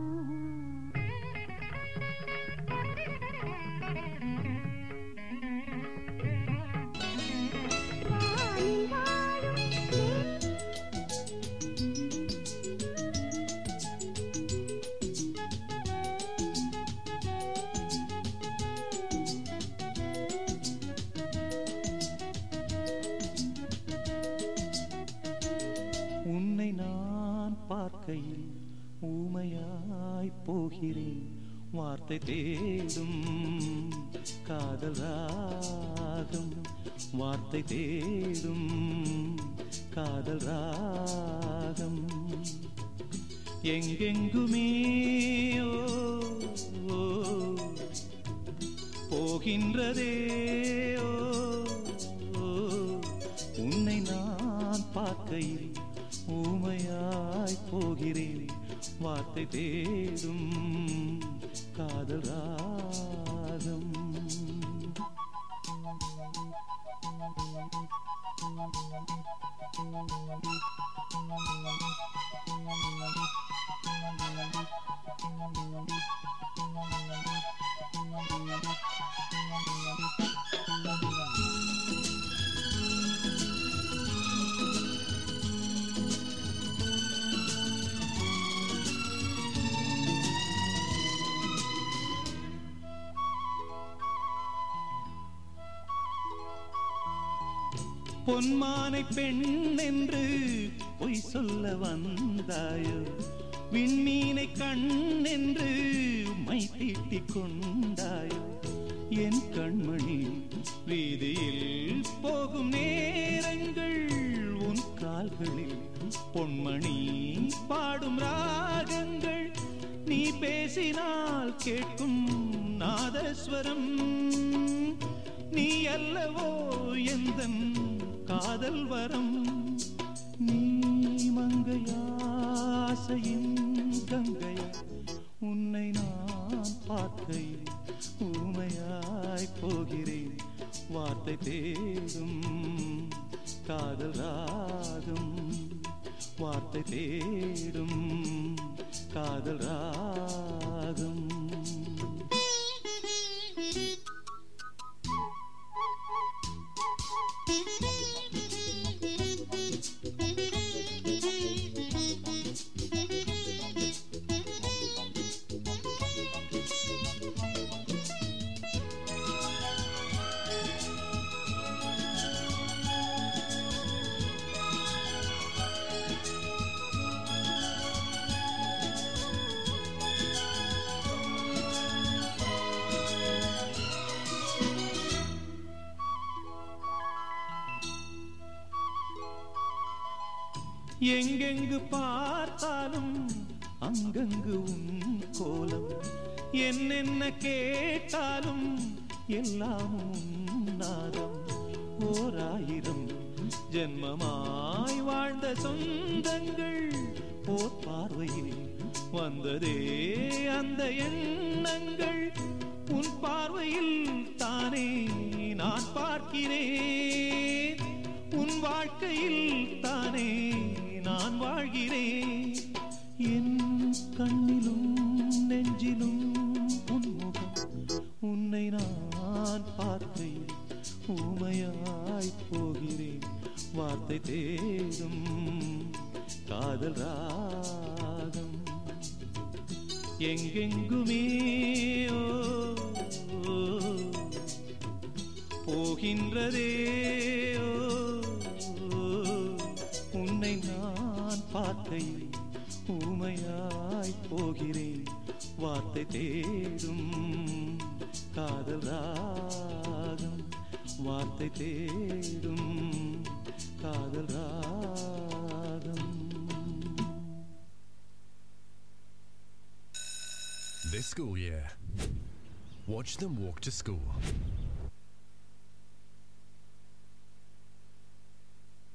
வானில் வாழும்
உன்னை நான் பார்க்கையில் ஊமையாய் போகிறேன் வார்த்தை தேடும் காதல் ராகம் வார்த்தை தேடும் காதல் ராகம் எங்கெங்குமே ஓ, ஓ, போகின்றதே ஓ, ஓ, உன்னை நான் பார்க்கையில் ஊமையாய் போகிறேன் வார்த்தை தேடும் காதல் ராகம் பொன்மானை பெண் என்று பொய் சொல்ல வந்தாயோ விண்மீனை கண் என்று மை தீட்டிக் கொண்டாயோ என் கண்மணி வீதியில் போகும் நேரங்கள் உன் கால்களில் பொன்மணி பாடும் ராகங்கள் நீ பேசினால் கேட்கும் நாதஸ்வரம் நீ அல்லவோ எந்தன் காதல் வரம் நீ மங்கையாசையின் கங்கையா உன்னை நான் பார்க்கையில் ஊமையாய் போகிறேன் வார்த்தை தேடும் காதல் ராகம் வார்த்தை தேடும் காதல் ராகம் எங்கெங்கு பார்த்தாலும் அங்கங்கு உன் கோலம் என்னென்ன கேட்டாலும் எல்லாம் உன் நாதம் ஓராயிரம் ஜென்மமாய் வாழ்ந்த சொந்தங்கள் ஓர் பார்வையில் வந்ததே அந்த எண்ணங்கள் உன் பார்வையில் தானே நான் பார்க்கிறேன் உன் வாழ்க்கையில் தானே நான் வாழ்கிறேன் என் கண்ணிலும் நெஞ்சிலும் உன் முகம் உன்னை நான் பார்க்கையில் ஊமையாய் போகிறேன் வார்த்தை தேடும் காதல் ராகம் எங்கெங்குமே ஓ, ஓ, போகின்றதே ஓ, ஓ, உன்னை நான் பார்க்கையில் ஊமையாய் போகிறேன் வார்த்தை தேடும் காதல் ராகம் வார்த்தை தேடும் காதல் ராகம்
This school year, watch them walk to school.